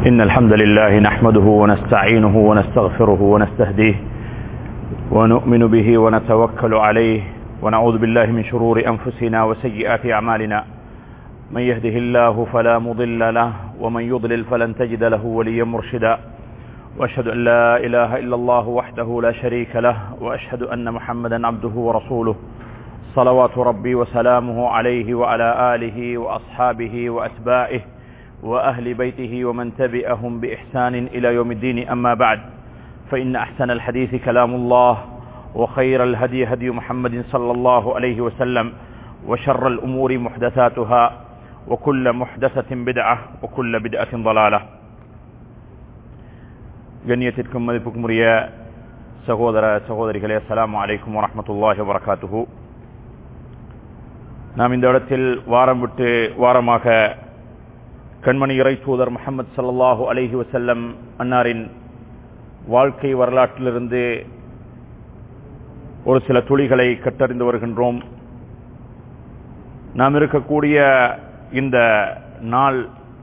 إن الحمد لله نحمده ونستعينه ونستغفره ونستهديه ونؤمن به ونتوكل عليه ونعوذ بالله من شرور أنفسنا وسيئات أعمالنا من يهده الله فلا مضل له ومن يضلل فلن تجد له وليا مرشدا وأشهد أن لا إله إلا الله وحده لا شريك له وأشهد أن محمدا عبده ورسوله صلوات ربي وسلامه عليه وعلى آله وأصحابه وأتباعه وأهل بيته ومن تبعهم بإحسان إلى يوم الدين أما بعد فإن أحسن الحديث كلام الله وخير الهدي هدي محمد صلى الله عليه وسلم وشر الأمور محدثاتها وكل محدثة بدعة وكل بدعة ضلالة கண்ணியத்திற்கும் மதிப்புக்கும் உரிய சகோதர சகோதரிகளே அஸ்லாம் அலைக்கும் வரமத்துல்லாஹி வரகாத்துஹு நாம் இந்த இடத்தில் வாரம் விட்டு வாரமாக கண்மணி இறை தூதர் முகமது சல்லாஹூ அலஹி வசல்லம் அன்னாரின் வாழ்க்கை வரலாற்றிலிருந்து ஒரு சில துளிகளை கட்டறிந்து வருகின்றோம் நாம் இருக்கக்கூடிய இந்த நாள்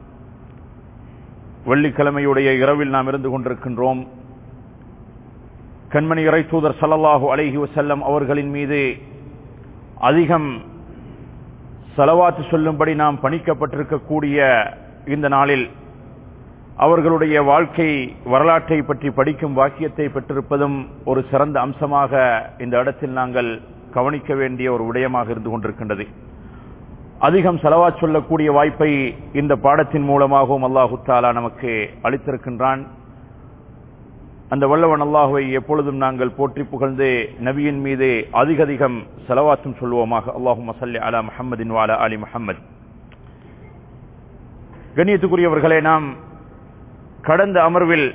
வெள்ளிக்கிழமையுடைய இரவில் நாம் இருந்து கொண்டிருக்கின்றோம் கண்மணி இறை தூதர் சல்லல்லாஹு அலஹி வசல்லம் அவர்களின் மீது அதிகம் செலவாத்து சொல்லும்படி நாம் பணிக்கப்பட்டிருக்கக்கூடிய இந்த நாளில் அவர்களுடைய வாழ்க்கை வரலாற்றை பற்றி படிக்கும் வாக்கியத்தை பெற்றிருப்பதும் ஒரு சிறந்த அம்சமாக இந்த இடத்தில் நாங்கள் கவனிக்க வேண்டிய ஒரு விடயமாக இருந்து கொண்டிருக்கின்றது அதிகம் செலவா சொல்லக்கூடிய வாய்ப்பை இந்த பாடத்தின் மூலமாகவும் அல்லாஹு தாலா நமக்கு அளித்திருக்கின்றான் அந்த வல்லவன் அல்லாஹுவை எப்பொழுதும் நாங்கள் போற்றி புகழ்ந்து நபியின் மீது அதிக அதிகம் செலவாத்தும் சொல்லுவோமாக அல்லாஹு மசல்லி அலா முஹம்மதின் வாலா அலி முஹம்மது கண்ணியத்துக்குரியவர்களே நாம் கடந்த அமர்வில்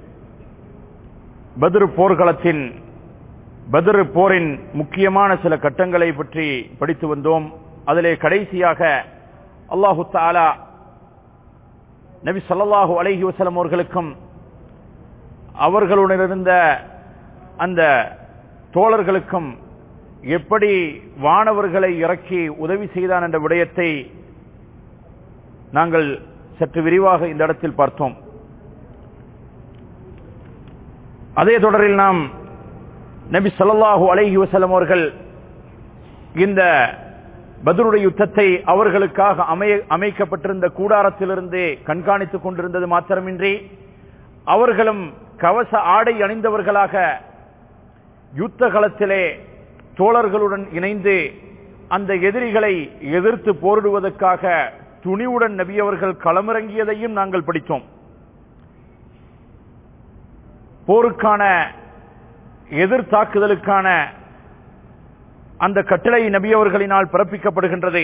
பத்ரு போர்க்களத்தின் பத்ரு போரின் முக்கியமான சில கட்டங்களை பற்றி படித்து வந்தோம் அதிலே கடைசியாக அல்லாஹு தாலா நபி சல்லாஹூ அலஹி வசலம் அவர்களுக்கும் அவர்களுடன் இருந்த அந்த தோழர்களுக்கும் எப்படி வானவர்களை இறக்கி உதவி செய்தான் என்ற விடயத்தை நாங்கள் சற்று விரிவாக இந்த இடத்தில் பார்த்தோம் அதே தொடரில் நாம் நபி சொல்லல்லாஹூ அலஹி வசலம் அவர்கள் இந்த பதருடைய யுத்தத்தை அவர்களுக்காக அமைய அமைக்கப்பட்டிருந்த கூடாரத்திலிருந்து கண்காணித்துக் கொண்டிருந்தது மாத்திரமின்றி அவர்களும் கவச ஆடை அணிந்தவர்களாக யுத்த களத்திலே தோழர்களுடன் இணைந்து அந்த எதிரிகளை எதிர்த்து போரிடுவதற்காக துணிவுடன் நபியவர்கள் களமிறங்கியதையும் நாங்கள் படித்தோம் போருக்கான எதிர்த்தாக்குதலுக்கான அந்த கட்டளை நபியவர்களினால் பிறப்பிக்கப்படுகின்றது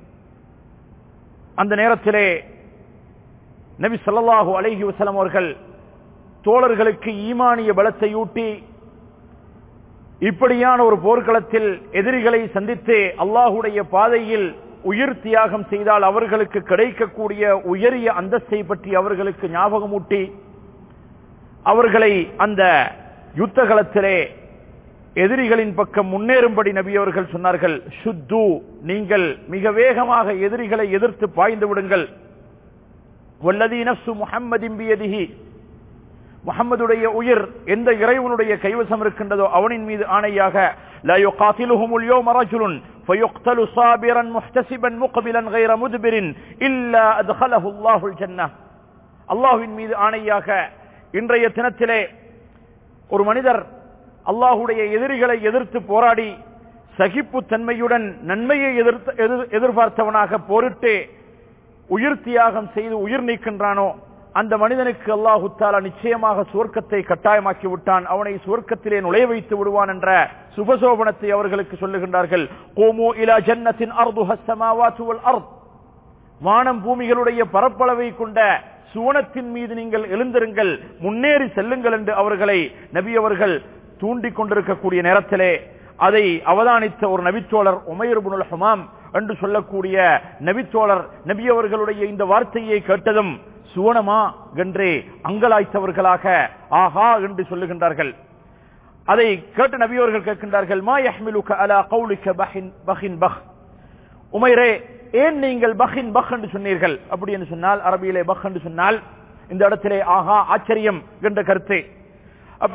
அந்த நேரத்திலே நபி சொல்லல்லாஹூ அலஹி வசலம் அவர்கள் தோழர்களுக்கு ஈமானிய பலத்தை ஊட்டி இப்படியான ஒரு போர்க்களத்தில் எதிரிகளை சந்தித்து அல்லாஹுடைய பாதையில் உயிர் தியாகம் செய்தால் அவர்களுக்கு கிடைக்கக்கூடிய உயரிய அந்தஸ்தை பற்றி அவர்களுக்கு ஞாபகமூட்டி அவர்களை அந்த யுத்த களத்திலே எதிரிகளின் பக்கம் முன்னேறும்படி நபி அவர்கள் சொன்னார்கள் சுத்து நீங்கள் மிக வேகமாக எதிரிகளை எதிர்த்து பாய்ந்து விடுங்கள் வல்லதி நப்சு முஹம்மதின் பியதிஹி முகம்மதுடைய உயிர் எந்த இறைவனுடைய கைவசம் இருக்கின்றதோ அவனின் மீது ஆணையாக لا يقاتلهم اليوم رجل فيقتل صابرا محتسبا مقبلا غير مدبر إلا أدخله الله الجنة அல்லாஹுவின் மீது ஆணையாக இன்றைய தினத்திலே ஒரு மனிதர் அல்லாஹுடைய எதிரிகளை எதிர்த்து போராடி சகிப்பு தன்மையுடன் நன்மையை எதிர்த்து எதிர்பார்த்தவனாக போரிட்டு உயிர் தியாகம் செய்து உயிர் நீக்கின்றானோ அந்த மனிதனுக்கு அல்லாஹு தாலா நிச்சயமாக சுவர்க்கத்தை கட்டாயமாக்கி விட்டான் அவனை சுவர்க்கத்திலே நுழைய வைத்து விடுவான் என்ற சுபசோபனத்தை அவர்களுக்கு சொல்லுகின்றார்கள் கோமோ இலா ஜன்னத்தின் அர்து ஹஸ்தமாவாத்துவல் அர்த் வானம் பூமிகளுடைய பரப்பளவை கொண்ட சுவனத்தின் மீது நீங்கள் எழுந்திருங்கள் முன்னேறி செல்லுங்கள் என்று அவர்களை நபி அவர்கள் தூண்டிக் கொண்டிருக்கக்கூடிய நேரத்திலே அதை அவதானித்த ஒரு நபித்தோழர் உமையர்புல் ஹமாம் என்று சொல்லக்கூடிய நபித்தோழர் நபி அவர்களுடைய இந்த வார்த்தையை கேட்டதும் சுவனமா என்று அங்கலாய்த்தவர்களாக ஆஹா என்று சொல்லுகின்றார்கள் அதை கேட்ட நபியவர்கள் கேட்கின்றார்கள் மா யஹ்மிலுக அலா கௌலிக பஹின் பஹின் பஹ் உமைரே ஏன் நீங்கள் பஹின் பஹ் என்று சொன்னீர்கள் அப்படி என்று சொன்னால் அரபியிலே பஹ் என்று சொன்னால் இந்த இடத்திலே ஆஹா ஆச்சரியம் என்ற கருத்து அப்ப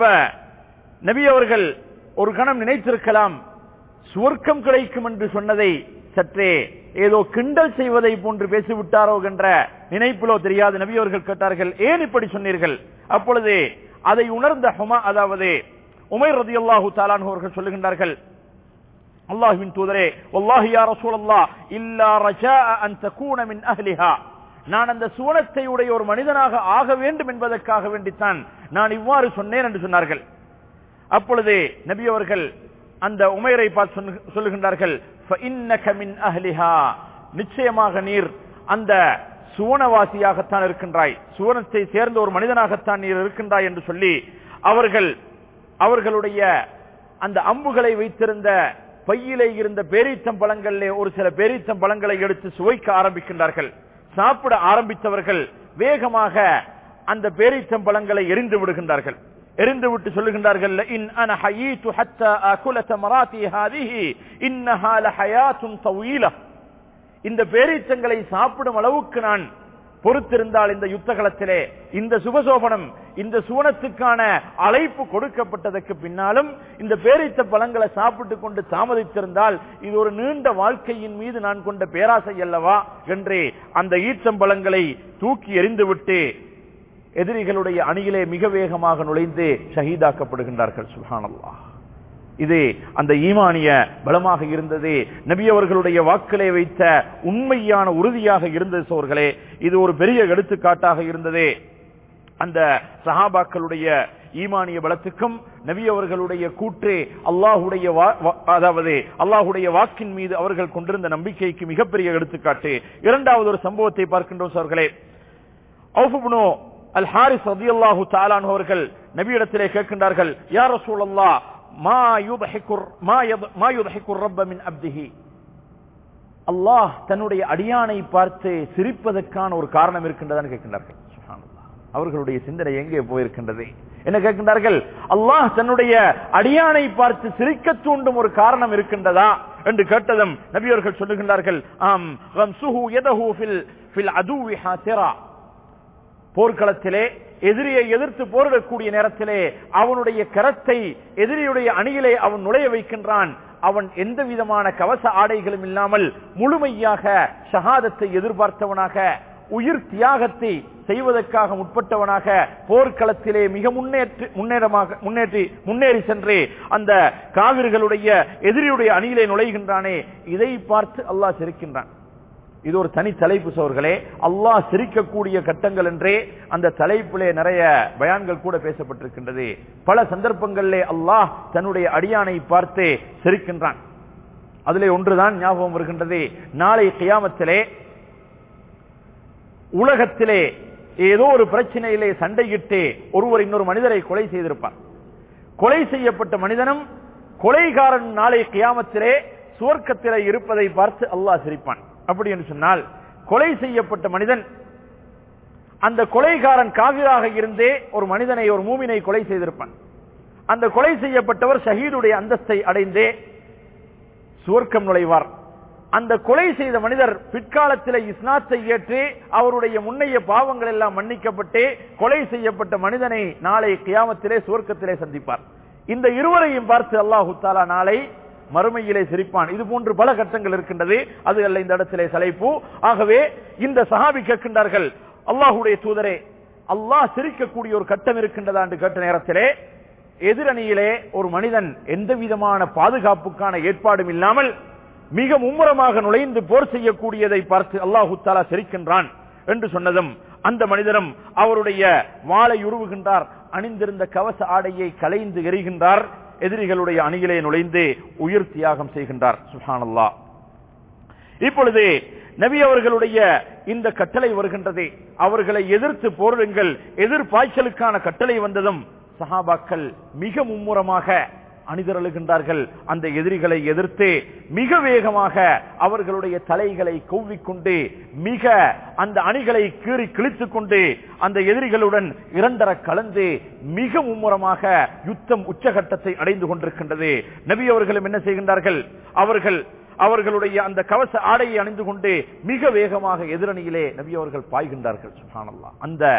நபி அவர்கள் ஒரு கணம் நினைத்திருக்கலாம் சுவர்க்கம் கிடைக்கும் என்று சொன்னதை சற்றே ஏதோ கிண்டல் செய்வதை போன்று பேசிவிட்டாரோ என்ற நினைப்பிலோ தெரியாது நபி அவர்கள் கேட்டார்கள் ஏன் இப்படி சொன்னீர்கள் அப்பொழுது அதை உணர்ந்த ஹுமா அதாவது உமைர் ரதி அல்லாஹு தாலான் அவர்கள் சொல்லுகின்றார்கள் அல்லாஹுவின் தூதரே வல்லாஹி யா ரசூலல்லாஹ் இல்லா ரஜா அன் தகூன மின் அஹ்லிஹா நான் அந்த சுவனத்தை உடைய ஒரு மனிதனாக ஆக வேண்டும் என்பதற்காக வேண்டித்தான் நான் இவ்வாறு சொன்னேன் என்று சொன்னார்கள் அப்பொழுது நபி அவர்கள் அந்த உமைரை பார்த்து சொன்னு- சொல்லுகின்றார்கள் "ஃபஇன்னக மின் அஹ்லிஹா." நிச்சயமாக நீர் அந்த சுவனவாசியாகத்தான் இருக்கின்றாய் சுவனத்தை சேர்ந்த ஒரு மனிதனாகத்தான் நீர் இருக்கின்றாய் என்று சொல்லி அவர்கள் அவர்களுடைய அந்த அம்புகளை வைத்திருந்த பையிலே இருந்த பேரீச்சம் பழங்களிலே ஒரு சில பேரீச்சம் பழங்களை எடுத்து சுவைக்க ஆரம்பிக்கின்றார்கள் சாப்பிட ஆரம்பித்தவர்கள் வேகமாக அந்த பேரீச்சம் பழங்களை எரிந்து விடுகின்றார்கள் எரிந்து விட்டு சொல்லுகின்றார்கள் இன் அன ஹயீது ஹத்தா அகுல தமராத்தி ஹாதிஹி இன்னஹா லஹயாத்துன் தவீலா இந்த பேரீச்சங்களை சாப்பிடும் அளவுக்கு நான் பொறுத்திருந்தால் இந்த யுத்த களத்திலே இந்த சுபசோபனம் இந்த சுவனத்துக்கான அழைப்பு கொடுக்கப்பட்டதற்கு பின்னாலும் இந்த பேரீச்ச பழங்களை சாப்பிட்டுக் கொண்டு தாமதித்திருந்தால் இது ஒரு நீண்ட வாழ்க்கையின் மீது நான் கொண்ட பேராசை அல்லவா என்று அந்த ஈச்சம்பழங்களை தூக்கி எறிந்துவிட்டு எதிரிகளுடைய அணியிலே மிக வேகமாக நுழைந்து ஷஹீதாக்கப்படுகின்றார்கள் சுஹானல்லாஹ் இது அந்த ஈமானிய பலமாக இருந்தது நபி அவர்களுடைய வாக்களை வைத்த உண்மையான உறுதியாக இருந்தது சோர்களே இது ஒரு பெரிய எடுத்துக்காட்டாக இருந்தது அந்த சஹாபாக்களுடைய ஈமானிய பலத்துக்கும் நபி அவர்களுடைய கூற்று அல்லாஹுடைய வா- வா- அதாவது அல்லாஹுடைய வாக்கின் மீது அவர்கள் கொண்டிருந்த நம்பிக்கைக்கு மிகப்பெரிய எடுத்துக்காட்டு இரண்டாவது ஒரு சம்பவத்தை பார்க்கின்றோம் சோர்களே அவுஃபுப்னு அல் ஹாரிஸ் ரதியல்லாஹு தஆலான் அவர்கள் நபியிடத்திலே கேட்கின்றார்கள் யா ரசூலல்லாஹ் மா யுதஹிகுர் மா யத்- மா யுதஹிகுர் ரப்ப மின் அப்திஹி அல்லாஹ் தன்னுடைய அடியானை பார்த்து சிரிப்பதற்கான ஒரு காரணம் இருக்கின்றதான்னு கேட்கின்றார்கள் சுப்ஹானல்லாஹ். அவர்களுடைய சிந்தனை எங்கே போயிருக்கின்றது என்ன கேட்கின்றார்கள் அல்லாஹ் தன்னுடைய அடியானை பார்த்து சிரிக்க தூண்டும் ஒரு காரணம் இருக்கின்றதா என்று கேட்டதும் நபியவர்கள் சொல்லுகின்றார்கள் ஆம் ரம்சுஹு யதஹு ஃபில் ஃபில் அதுவி ஹாசிரா போர்க்களத்திலே எதிரியை எதிர்த்து போரிடக்கூடிய நேரத்திலே அவனுடைய கரத்தை எதிரியுடைய அணியிலே அவன் நுழைய வைக்கின்றான் அவன் எந்த விதமான கவச ஆடைகளும் இல்லாமல் முழுமையாக ஷஹாதத்தை எதிர்பார்த்தவனாக உயிர் தியாகத்தை செய்வதற்காக முற்பட்டவனாக போர்க்களத்திலே மிக முன்னேற்றி முன்னேறமாக முன்னேற்றி முன்னேறி சென்று அந்த காவிர்களுடைய எதிரியுடைய அணியிலே நுழைகின்றானே இதை பார்த்து அல்லாஹ் சிரிக்கின்றான் இது ஒரு தனி தலைப்பு சோர்களே அல்லாஹ் சிரிக்கக்கூடிய கட்டங்கள் என்றே அந்த தலைப்பிலே நிறைய பயான்கள் கூட பேசப்பட்டிருக்கின்றது பல சந்தர்ப்பங்களிலே அல்லாஹ் தன்னுடைய அடியானை பார்த்து சிரிக்கின்றான் அதிலே ஒன்றுதான் ஞாபகம் வருகின்றது நாளை கியாமத்திலே உலகத்திலே ஏதோ ஒரு பிரச்சனையிலே சண்டையிட்டு ஒருவர் இன்னொரு மனிதரை கொலை செய்திருப்பார் கொலை செய்யப்பட்ட மனிதனும் கொலைகாரன் நாளை கியாமத்திலே சுவர்க்கத்திலே இருப்பதை பார்த்து அல்லாஹ் சிரிப்பான் அப்படி என்று சொன்னால் கொலை செய்யப்பட்ட மனிதன் அந்த கொலைகாரன் காவிராக இருந்தே ஒரு மனிதனை ஒரு மூமினை கொலை செய்திருப்பான் அந்த கொலை செய்யப்பட்டவர் ஷஹீதுடைய அந்தஸ்தை அடைந்தே சுவர்க்கம் நுழைவார் அந்த கொலை செய்த மனிதர் பிற்காலத்தில் இஸ்லாத்தை ஏற்று அவருடைய முன்னைய பாவங்கள் எல்லாம் மன்னிக்கப்பட்டு கொலை செய்யப்பட்ட மனிதனை நாளை கியாமத்திலே சுவர்க்கத்திலே சந்திப்பார் இந்த இருவரையும் பார்த்து அல்லாஹு தாலா நாளை மறுமையிலே சிரிப்பான் இது போன்று பல கட்டங்கள் இருக்கின்றது அது அல்ல இந்த இடத்திலே சலைப்பு ஆகவே இந்த சஹாபி கேட்கின்றார்கள் அல்லாஹுடைய தூதரே அல்லாஹ் சிரிக்கக்கூடிய ஒரு கட்டம் இருக்கின்றதா என்று கேட்ட நேரத்திலே எதிரணியிலே ஒரு மனிதன் எந்த விதமான பாதுகாப்புக்கான ஏற்பாடும் இல்லாமல் மிக மும்முரமாக நுழைந்து போர் செய்யக்கூடியதை பார்த்து அல்லாஹு தாலா சிரிக்கின்றான் என்று சொன்னதும் அந்த மனிதனும் அவருடைய வாளை உருவுகின்றார் அணிந்திருந்த கவச ஆடையை கலைந்து எறிகின்றார் எதிரிகளுடைய அணியிலே நுழைந்து உயிர் தியாகம் செய்கின்றார் சுஹானல்லா இப்பொழுது நபி அவர்களுடைய இந்த கட்டளை வருகின்றது அவர்களை எதிர்த்து போரிடுங்கள் எதிர்பாய்ச்சலுக்கான கட்டளை வந்ததும் சஹாபாக்கள் மிக மும்முரமாக அணிதிரளுகின்றார்கள் அந்த எதிரிகளை எதிர்த்து மிக வேகமாக அவர்களுடைய தலைகளை கொவ்விக்கொண்டு மிக அந்த அணிகளை கீறி கிழித்துக் கொண்டு அந்த எதிரிகளுடன் இரண்டர கலந்து மிக மும்முரமாக யுத்தம் உச்சகட்டத்தை அடைந்து கொண்டிருக்கின்றது நபி அவர்களும் என்ன செய்கின்றார்கள் அவர்கள் அவர்களுடைய அந்த கவச ஆடையை அணிந்து கொண்டு மிக வேகமாக எதிரணியிலே நபி அவர்கள் பாய்கின்றார்கள் சுப்ஹானல்லாஹ் அந்த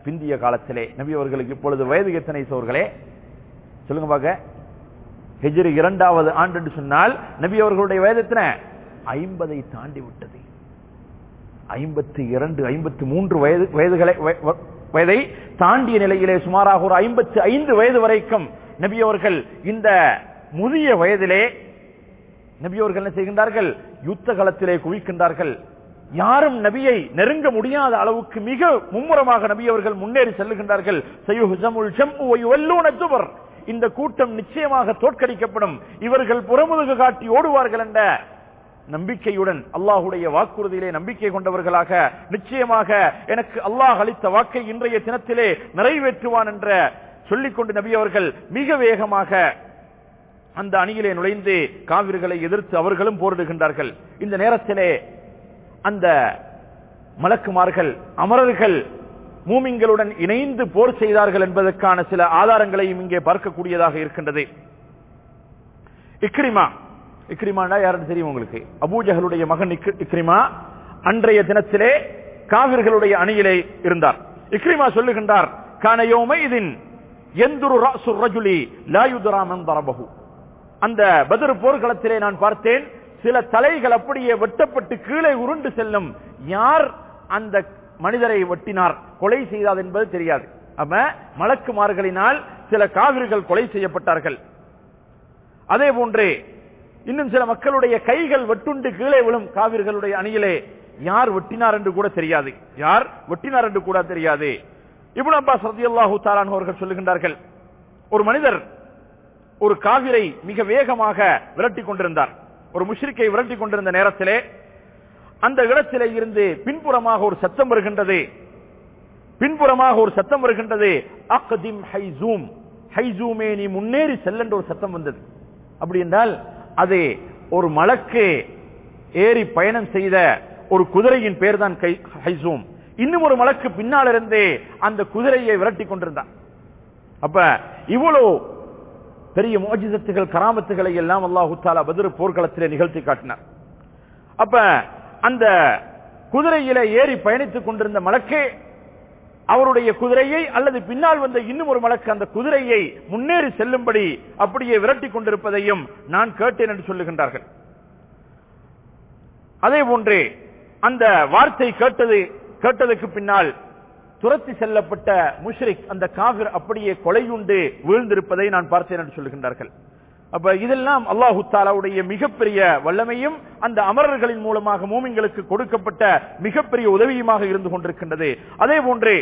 பிந்திய காலத்திலே நபி அவர்களுக்கு இப்பொழுது வயது எத்தனை சோர்களே சொல்லுங்க பாக்க ஹிஜ்ரி இரண்டாவது ஆண்டு என்று சொன்னால் நபி அவர்களுடைய வயது எத்தனை ஐம்பதை தாண்டி விட்டது ஐம்பத்தி இரண்டு ஐம்பத்தி மூன்று வயது வயதுகளை வய- வ- வயதை தாண்டிய நிலையிலே சுமாராக ஒரு ஐம்பத்தி ஐந்து வயது வரைக்கும் நபி அவர்கள் இந்த முதிய வயதிலே நபி அவர்கள் என்ன செய்கின்றார்கள் யுத்த களத்திலே குவிக்கின்றார்கள் யாரும் நபியை நெருங்க முடியாத அளவுக்கு மிக மும்முரமாக நபி அவர்கள் முன்னேறி செல்லுகின்றார்கள் சையுஹுசமுல் ஷம்உ வயுவல்லூன துபர். இந்த கூட்டம் நிச்சயமாக தோற்கடிக்கப்படும் இவர்கள் புறமுதுகு காட்டி ஓடுவார்கள் என்ற நம்பிக்கையுடன் அல்லாஹுடைய வாக்குறுதியிலே நம்பிக்கை கொண்டவர்களாக நிச்சயமாக எனக்கு அல்லாஹ் அளித்த வாக்கை இன்றைய தினத்திலே நிறைவேற்றுவான் என்ற சொல்லிக்கொண்டு நபி அவர்கள் மிக வேகமாக அந்த அணியிலே நுழைந்து காவிர்களை எதிர்த்து அவர்களும் போரிடுகின்றார்கள் இந்த நேரத்திலே அந்த மலக்குமார்கள் அமரர்கள் மூமின்களுடன் இணைந்து போர் செய்தார்கள் என்பதற்கான சில ஆதாரங்களையும் இங்கே பார்க்கக்கூடியதாக இருக்கின்றது இக்ரிமா இக்ரிமாண்டா யாருன்னு தெரியும் உங்களுக்கு அபூஜஹலுடைய மகன் இக்- இக்ரிமா அன்றைய தினத்திலே காவிர்களுடைய அணியிலே இருந்தார் இக்ரிமா சொல்லுகின்றார் கான யௌமைதின் எந்துரு ராசு ரஜுலி லா யுத்ரா மன் தரபஹு அந்த பத்ர் போர்க்களத்திலே நான் பார்த்தேன் சில தலைகள் அப்படியே வெட்டப்பட்டு கீழே உருண்டு செல்லும் யார் அந்த மனிதரை வெட்டினார் கொலை செய்தார் என்பது தெரியாது அப்ப மலக்குமார்களினால் சில காவிர்கள் கொலை செய்யப்பட்டார்கள் அதே போன்றே இன்னும் சில மக்களுடைய கைகள் வெட்டுண்டு கீழே விழும் காவிர்களுடைய அணியிலே யார் வெட்டினார் என்று கூட தெரியாது யார் வெட்டினார் என்று கூட தெரியாது இப்னு அப்பாஸ் ரலியல்லாஹு தஆலா அன்ஹு அவர்கள் சொல்லுகின்றார்கள் ஒரு மனிதர் ஒரு காவிரை மிக வேகமாக விரட்டி கொண்டிருந்தார் ஒரு முஷ்ரிக்கை விரட்டி கொண்டிருந்த நேரத்திலே அந்த இடத்திலே இருந்து பின்புறமாக ஒரு சத்தம் வருகின்றது பின்புறமாக ஒரு சத்தம் வருகின்றது அக்திம் ஹைசூம் ஹைசூமே நீ முன்னேறி செல்லென்ற ஒரு சத்தம் வந்தது அப்படி என்றால் அது ஒரு மலக்கு ஏறி பயணம் செய்த ஒரு குதிரையின் பெயர் தான் கை- ஹைசூம் இன்னும் ஒரு மலக்கு பின்னால் இருந்தே அந்த குதிரையை விரட்டி கொண்டிருந்தான் அப்ப இவ்வளவு பெரிய மோஜிதத்துகள் கராமத்துகளை எல்லாம் அல்லாஹு தாலா பதிரு போர்க்களத்திலே நிகழ்த்தி காட்டினார் அப்ப அந்த குதிரையில ஏறி பயணித்துக் கொண்டிருந்த மலக்கே அவருடைய குதிரையை அல்லது பின்னால் வந்த இன்னும் ஒரு மலக்கு அந்த குதிரையை முன்னேறி செல்லும்படி அப்படியே விரட்டி கொண்டிருப்பதையும் நான் கேட்டேன் என்று சொல்லுகின்றார்கள் அதே போன்று அந்த வார்த்தை கேட்டது கேட்டதுக்கு பின்னால் துரத்தி செல்லப்பட்ட முஷ்ரிக் அந்த காவிர் அப்படியே கொலையுண்டு வீழ்ந்திருப்பதை நான் பார்த்தேன் என்று சொல்லுகின்றார்கள் அப்ப இதெல்லாம் அல்லாஹு தாலாவுடைய மிகப்பெரிய வல்லமையும் அந்த அமரர்களின் மூலமாக மூமிங்களுக்கு கொடுக்கப்பட்ட மிகப்பெரிய உதவியுமாக இருந்து கொண்டிருக்கின்றது அதே போன்றே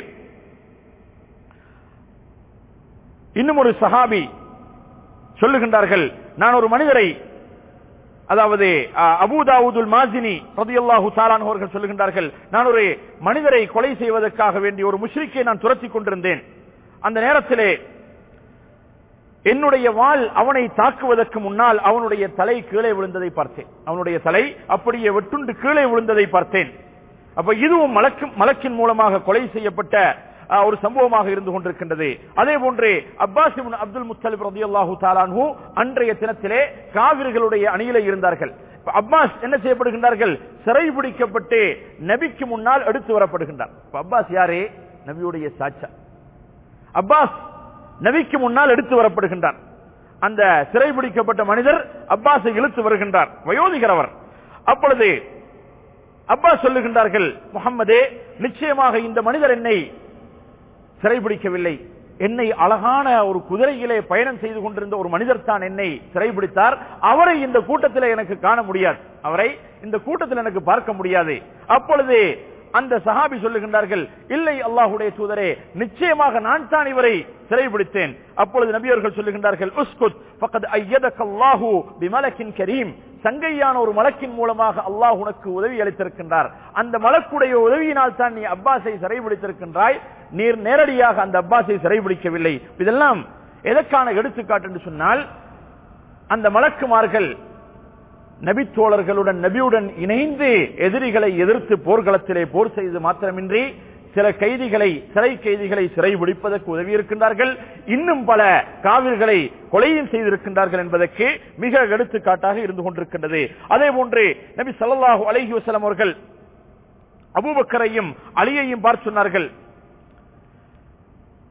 இன்னும் ஒரு சஹாபி சொல்லுகின்றார்கள் நான் ஒரு மனிதரை அதாவது அஹ், அபூதாவுதுல் மாசினி ரதியல்லாஹு தாலான் அவர்கள் சொல்லுகின்றார்கள் நான் ஒரு மனிதரை கொலை செய்வதற்காக வேண்டிய ஒரு முஷ்ரிக்கை நான் துரத்தி கொண்டிருந்தேன் அந்த நேரத்திலே என்னுடைய வாள் அவனை தாக்குவதற்கு முன்னால் அவனுடைய தலை கீழே விழுந்ததை பார்த்தேன் அவனுடைய தலை அப்படியே வெட்டுண்டு கீழே விழுந்ததை பார்த்தேன் அப்ப இதுவும் மலக்கு மலக்கின் மூலமாக கொலை செய்யப்பட்ட அஹ், ஒரு சம்பவமாக இருந்து கொண்டிருக்கின்றது அதே போன்றே அப்பாஸ் இப்னு அப்துல் முத்தலிப் ரலியல்லாஹு தஆலாஹு அன்றைய தினத்திலே காவிர்களுடைய அணியிலே இருந்தார்கள் இப்ப அப்பாஸ் என்ன செய்யப்படுகின்றார்கள் சிறை பிடிக்கப்பட்டு நபிக்கு முன்னால் எடுத்து வரப்படுகின்றார் இப்ப அப்பாஸ் யாரே நபியுடைய சாட்சா அப்பாஸ் நபிக்கு முன்னால் எடுத்து வரப்படுகின்றார் அந்த சிறைபிடிக்கப்பட்ட மனிதர் அப்பாஸை இழுத்து வருகின்றார் வயோதிகர் அவர் அப்பொழுது அப்பாஸ் சொல்லுகின்றார்கள் முகம்மதே நிச்சயமாக இந்த மனிதர் என்னை சிறைபிடிக்கவில்லை என்னை அழகான ஒரு குதிரையிலே பயணம் செய்து கொண்டிருந்த ஒரு மனிதர் தான் என்னை சிறைபிடித்தார் அவரை இந்த கூட்டத்தில் எனக்கு காண முடியாது அவரை இந்த கூட்டத்தில் எனக்கு பார்க்க முடியாது அப்பொழுது அந்த சஹாபி சொல்லுகின்றார்கள் இல்லை அல்லாஹுடைய தூதரே நிச்சயமாக நான் தான் இவரை சிறைபிடித்தேன் அப்பொழுது நபி அவர்கள் சொல்லுகின்றார்கள் உஸ்குத் ஃபக்கத் ஐயதக அல்லாஹு பிமலக்கின் கரீம் சங்கையான ஒரு மலக்கின் மூலமாக அல்லாஹ் உனக்கு உதவி அளித்திருக்கின்றார் அந்த மலக்குடைய உதவியினால் தான் நீ அப்பாஸை சிறைபிடித்திருக்கின்றாய் நீர் நேரடியாக அந்த அப்பாஸை சிறைபிடிக்கவில்லை இதெல்லாம் எதற்கான எடுத்துக்காட்டு என்று சொன்னால் அந்த மலக்குமார்கள் நபித்தோழர்களுடன் நபியுடன் இணைந்து எதிரிகளை எதிர்த்து போர்க்களத்திலே போர் செய்து மாத்திரமின்றி சில கைதிகளை சிறை கைதிகளை சிறை பிடிப்பதற்கு உதவி இருக்கின்றார்கள் இன்னும் பல காவிர்களை கொலையும் செய்திருக்கின்றார்கள் என்பதற்கு மிக எடுத்துக்காட்டாக இருந்து கொண்டிருக்கின்றது அதே போன்று நபி ஸல்லல்லாஹு அலைஹி வஸல்லம் அவர்கள் அபூபக்கரையும் அலியையும் பார்த்து சொன்னார்கள்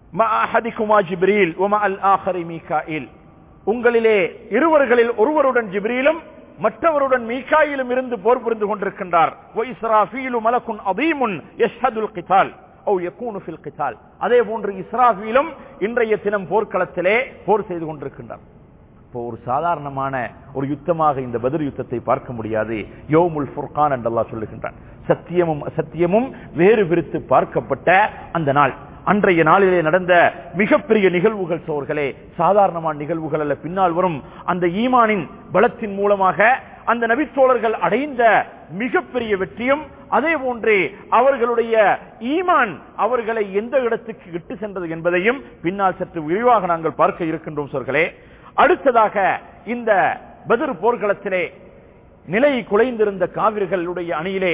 مع أحدكما جبريل ومع الآخر ميكائيل உங்களிலே இருவர்களில் ஒருவருடன் ஜிப்ரீலும் மற்றவருடன் மீகாயிலும் இருந்து போர் புரிந்து கொண்டிருக்கின்றார் وإسرافيل ملك عظيم يشهد القتال أو يكون في القتال அதே போன்று இஸ்ராஃபீலும் இன்றைய தினம் போர்க்களத்திலே போர் செய்து கொண்டிருக்கின்றார் இப்போ ஒரு சாதாரணமான ஒரு யுத்தமாக இந்த பதில் யுத்தத்தை பார்க்க முடியாது யோமுல் ஃபுர்கான் என்று அல்லாஹ் சொல்லுகின்றான் சத்தியமும் அசத்தியமும் வேறு பிரித்து பார்க்கப்பட்ட அந்த நாள் அன்றைய நாளிலே நடந்த மிகப்பெரிய நிகழ்வுகள் சோர்களே சாதாரணமான நிகழ்வுகள் அல்ல பின்னால் வரும் அந்த ஈமானின் பலத்தின் மூலமாக அந்த நபித்தோழர்கள் அடைந்த மிகப்பெரிய வெற்றியும் அதே போன்றே அவர்களுடைய ஈமான் அவர்களை எந்த இடத்துக்கு இட்டு சென்றது என்பதையும் பின்னால் சற்று விரிவாக நாங்கள் பார்க்க இருக்கின்றோம் சோர்களே அடுத்ததாக இந்த பதிர் போர்க்களத்திலே நிலை குலைந்திருந்த காவிர்களுடைய அணியிலே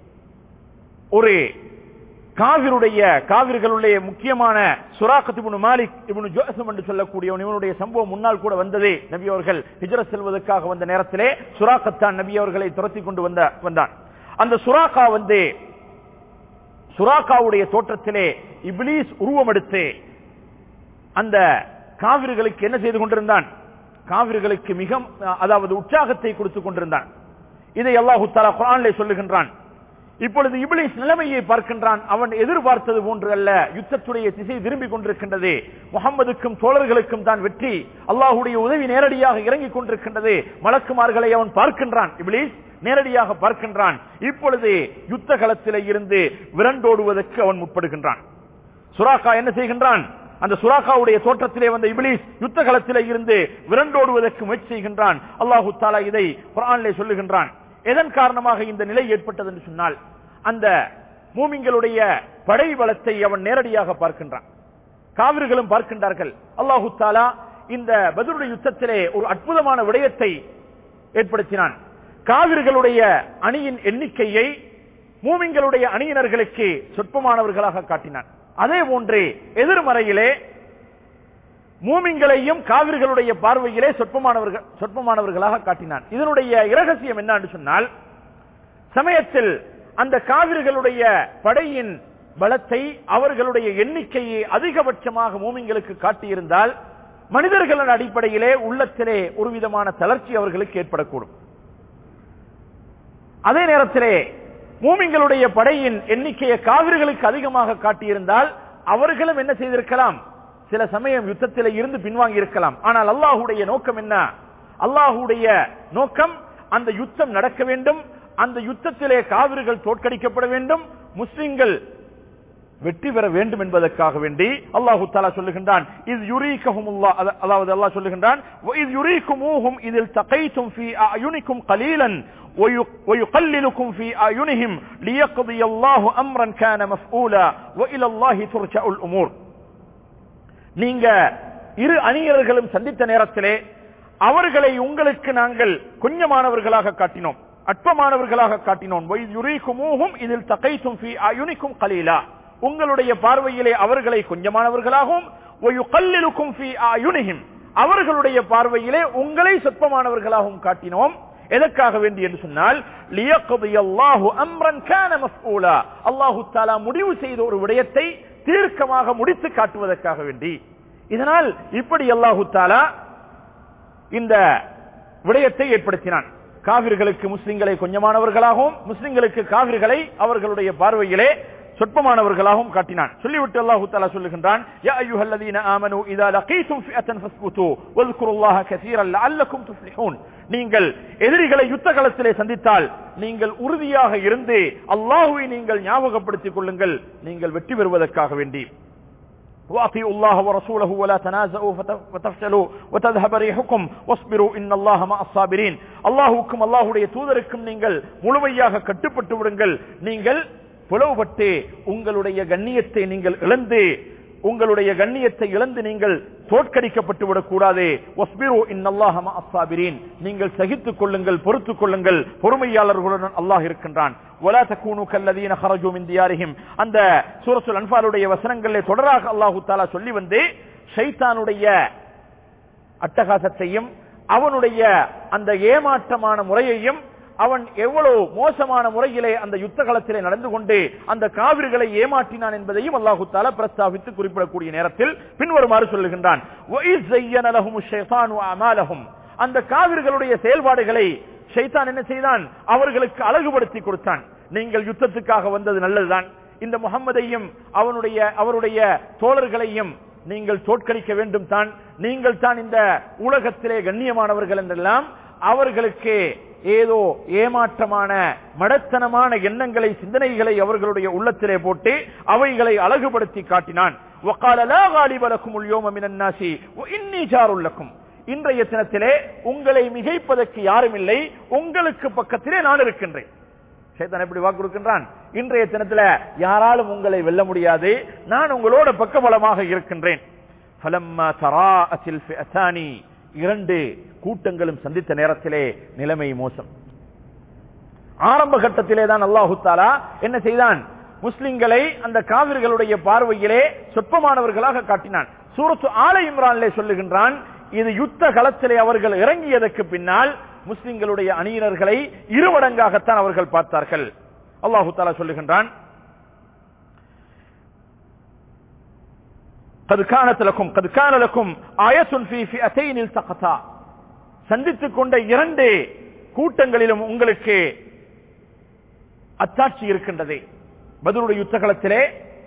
ஒரு காவிருடைய காவிர்களுடைய முக்கியமான சுராக்கத் இப்னு மாலிக் இப்னு ஜோசம் என்று சொல்லக்கூடிய இவனுடைய சம்பவம் முன்னால் கூட வந்ததே நபி அவர்கள் ஹிஜ்ரத் செல்வதற்காக வந்த நேரத்திலே சுராக்கத்தான் நபி அவர்களை துரத்தி கொண்டு வந்த வந்தான் அந்த சுராக்கா வந்து சுராக்காவுடைய தோற்றத்திலே இப்லீஸ் உருவம் எடுத்து அந்த காவிர்களுக்கு என்ன செய்து கொண்டிருந்தான் காவிர்களுக்கு மிக அதாவது உற்சாகத்தை கொடுத்துக் கொண்டிருந்தான் இதை அல்லாஹு தாலா குரானிலே சொல்லுகின்றான் இப்பொழுது இபிலிஸ் நிலைமையை பார்க்கின்றான் அவன் எதிர்பார்த்தது போன்று அல்ல யுத்தத்துடைய திசை திரும்பிக் கொண்டிருக்கின்றது முகம்மதுக்கும் தோழர்களுக்கும் தான் வெற்றி அல்லாஹுடைய உதவி நேரடியாக இறங்கிக் கொண்டிருக்கின்றது மலக்குமார்களை அவன் பார்க்கின்றான் இபிலிஸ் நேரடியாக பார்க்கின்றான் இப்பொழுது யுத்த களத்திலே இருந்து விரண்டோடுவதற்கு அவன் முற்படுகின்றான் சுராக்கா என்ன செய்கின்றான் அந்த சுராக்காவுடைய தோற்றத்திலே வந்த இபிலிஸ் யுத்த களத்திலே இருந்து விரண்டோடுவதற்கு முயற்சி செய்கின்றான் அல்லாஹு தாலா இதை குரானிலே சொல்லுகின்றான் எதன் காரணமாக இந்த நிலை ஏற்பட்டது என்று சொன்னால் அந்த மூமிங்களுடைய படை பலத்தை அவன் நேரடியாக பார்க்கின்றான் காவிர்களும் பார்க்கின்றார்கள் அல்லாஹு தாலா இந்த பதிலுடைய யுத்தத்திலே ஒரு அற்புதமான விடயத்தை ஏற்படுத்தினான் காவிர்களுடைய அணியின் எண்ணிக்கையை மூமிங்களுடைய அணியினர்களுக்கு சொற்பமானவர்களாக காட்டினான் அதே போன்றே எதிர்மறையிலே மூமிங்களையும் காவிர்களுடைய பார்வையிலே சொற்பமானவர்கள் சொற்பமானவர்களாக காட்டினான் இதனுடைய இரகசியம் என்ன என்று சொன்னால் சமயத்தில் அந்த காவிர்களுடைய படையின் பலத்தை அவர்களுடைய எண்ணிக்கையை அதிகபட்சமாக மூமிங்களுக்கு காட்டியிருந்தால் மனிதர்களின் அடிப்படையிலே உள்ளத்திலே ஒரு விதமான தளர்ச்சி அவர்களுக்கு ஏற்படக்கூடும் அதே நேரத்திலே மூமிங்களுடைய படையின் எண்ணிக்கையை காவிர்களுக்கு அதிகமாக காட்டியிருந்தால் அவர்களும் என்ன செய்திருக்கலாம் சில சமயம் யுத்தத்தில் இருந்து பின்வாங்கி இருக்கலாம் ஆனால் அல்லாஹுடைய நோக்கம் என்ன அல்லாஹுடைய நோக்கம் அந்த யுத்தம் நடக்க வேண்டும் அந்த யுத்தத்திலே காவிர்கள் தோற்கடிக்கப்பட வேண்டும் முஸ்லிம்கள் வெற்றி பெற வேண்டும் என்பதற்காக வேண்டி அல்லாஹு தாலா சொல்லுகின்றான் இது யுரீகஹுமுல்லா அதாவது அல்லாஹ் சொல்லுகின்றான் இது யுரீகுமூஹும் இதில் தகைத்தும் ஃபீ அயுனிக்கும் கலீலன் ويقللكم في أعينهم ليقضي الله أمرا كان مفعولا وإلى الله ترجع الأمور நீங்க இரு அணியர்களும் சந்தித்த நேரத்திலே அவர்களை உங்களுக்கு நாங்கள் கொஞ்சமானவர்களாக காட்டினோம் அற்பமானவர்களாக காட்டினோம் இதில் தகைத்தும் அயுனிக்கும் கலீலா உங்களுடைய பார்வையிலே அவர்களை கொஞ்சமானவர்களாகவும் அவர்களுடைய பார்வையிலே உங்களை சொற்பமானவர்களாகவும் காட்டினோம் எதற்காக வேண்டி என்று சொன்னால் அல்லாஹு தாலா முடிவு செய்த ஒரு விடயத்தை தீர்க்கமாக முடித்து காட்டுவதற்காக வேண்டி இதனால் இப்படி அல்லாஹு தாலா இந்த விடயத்தை ஏற்படுத்தினான் காவிர்களுக்கு முஸ்லிம்களை கொஞ்சமானவர்களாகவும் முஸ்லிம்களுக்கு காவிர்களை அவர்களுடைய பார்வையிலே சொற்பமானவர்களாகவும் காட்டினான் சொல்லிவிட்டு அல்லாஹு தாலா சொல்லுகின்றான் யா அய்யுஹல்லதீன ஆமனு இதா லகீதும் ஃபிஅத்தன் ஃபஸ்புது வذ்குருல்லாஹ கஸீரன் லஅல்லக்கும் துஃப்லிஹூன் நீங்கள் எதிரிகளை யுத்த களத்திலே சந்தித்தால் நீங்கள் உறுதியாக இருந்து அல்லாஹுவை நீங்கள் ஞாபகப்படுத்திக் கொள்ளுங்கள் நீங்கள் வெற்றி பெறுவதற்காக வேண்டி واطيعوا الله ورسوله ولا تنازعوا فتفشلوا وتذهب ريحكم واصبروا ان الله مع الصابرين அல்லாஹ்வுக்கும் அல்லாஹ்வுடைய தூதருக்கும் நீங்கள் முழுமையாக கட்டுப்பட்டு விடுங்கள் நீங்கள் புலவுபட்டு உங்களுடைய கண்ணியத்தை நீங்கள் இழந்து உங்களுடைய கண்ணியத்தை இழந்து நீங்கள் தோற்கடிக்கப்பட்டு விடக்கூடாது நீங்கள் சகித்துக் கொள்ளுங்கள் பொறுத்துக் கொள்ளுங்கள் பொறுமையாளர்களுடன் அல்லாஹ் இருக்கின்றான் அந்த சூரசுல் அன்பாலுடைய வசனங்களிலே தொடராக அல்லாஹு தாலா சொல்லி வந்து ஷைத்தானுடைய அட்டகாசத்தையும் அவனுடைய அந்த ஏமாற்றமான முறையையும் அவன் எவ்வளவு மோசமான முறையிலே அந்த யுத்த களத்திலே நடந்து கொண்டு அந்த காவிர்களை ஏமாற்றினான் என்பதையும் அல்லாஹு தாலா பிரஸ்தாபித்து குறிப்பிடக்கூடிய நேரத்தில் பின்வருமாறு சொல்லுகின்றான் "وَإِذْ زَيَّنَ لَهُمُ الشَّيْطَانُ أَعْمَالَهُمْ அந்த காவிர்களுடைய செயல்பாடுகளை ஷைத்தான் என்ன செய்தான் அவர்களுக்கு அழகுபடுத்தி கொடுத்தான் நீங்கள் யுத்தத்துக்காக வந்தது நல்லதுதான் இந்த முகம்மதையும் அவனுடைய அவருடைய தோழர்களையும் நீங்கள் தோற்கடிக்க வேண்டும் தான் நீங்கள் தான் இந்த உலகத்திலே கண்ணியமானவர்கள் என்றெல்லாம் அவர்களுக்கு ஏதோ ஏமாற்றமான மடத்தனமான எண்ணங்களை சிந்தனைகளை அவர்களுடைய உள்ளத்திலே போட்டு அவைகளை அழகுபடுத்தி காட்டினான் وَقَالَ لَا غَالِبَ لَكُمُ الْيَوْمَ مِنَ النَّاسِ وَإِنِّي جَارٌ لَكُمْ இன்றைய தினத்திலே உங்களை மிகைப்பதற்கு யாரும் இல்லை உங்களுக்கு பக்கத்திலே நான் இருக்கின்றேன் சேத்தான் எப்படி வாக்கு கொடுக்கின்றான் இன்றைய தினத்துல யாராலும் உங்களை வெல்ல முடியாது நான் உங்களோட பக்கபலமாக இருக்கின்றேன் فَلَمَّا تَرَاءَتِ الْفِئَتَانِ இரண்டு கூட்டங்களும் சந்தித்த நேரத்திலே நிலைமை மோசம் ஆரம்ப கட்டத்திலே தான் அல்லாஹு தாலா என்ன செய்தான் முஸ்லிம்களை அந்த காவிர்களுடைய பார்வையிலே சொற்பமானவர்களாக காட்டினான் சூரத்து ஆல இம்ரான்லே சொல்லுகின்றான் இது யுத்த களத்திலே அவர்கள் இறங்கியதற்கு பின்னால் முஸ்லிம்களுடைய அணியினர்களை இருமடங்காகத்தான் அவர்கள் பார்த்தார்கள் அல்லாஹு தாலா சொல்லுகின்றான் قد كانت لكم قد كان لكم آية في فئتين التقطا சந்தித்துக் கொண்ட இரண்டு கூட்டங்களிலும் உங்களுக்கு அத்தாட்சி இருக்கின்றது பதிலுடைய யுத்த களத்திலே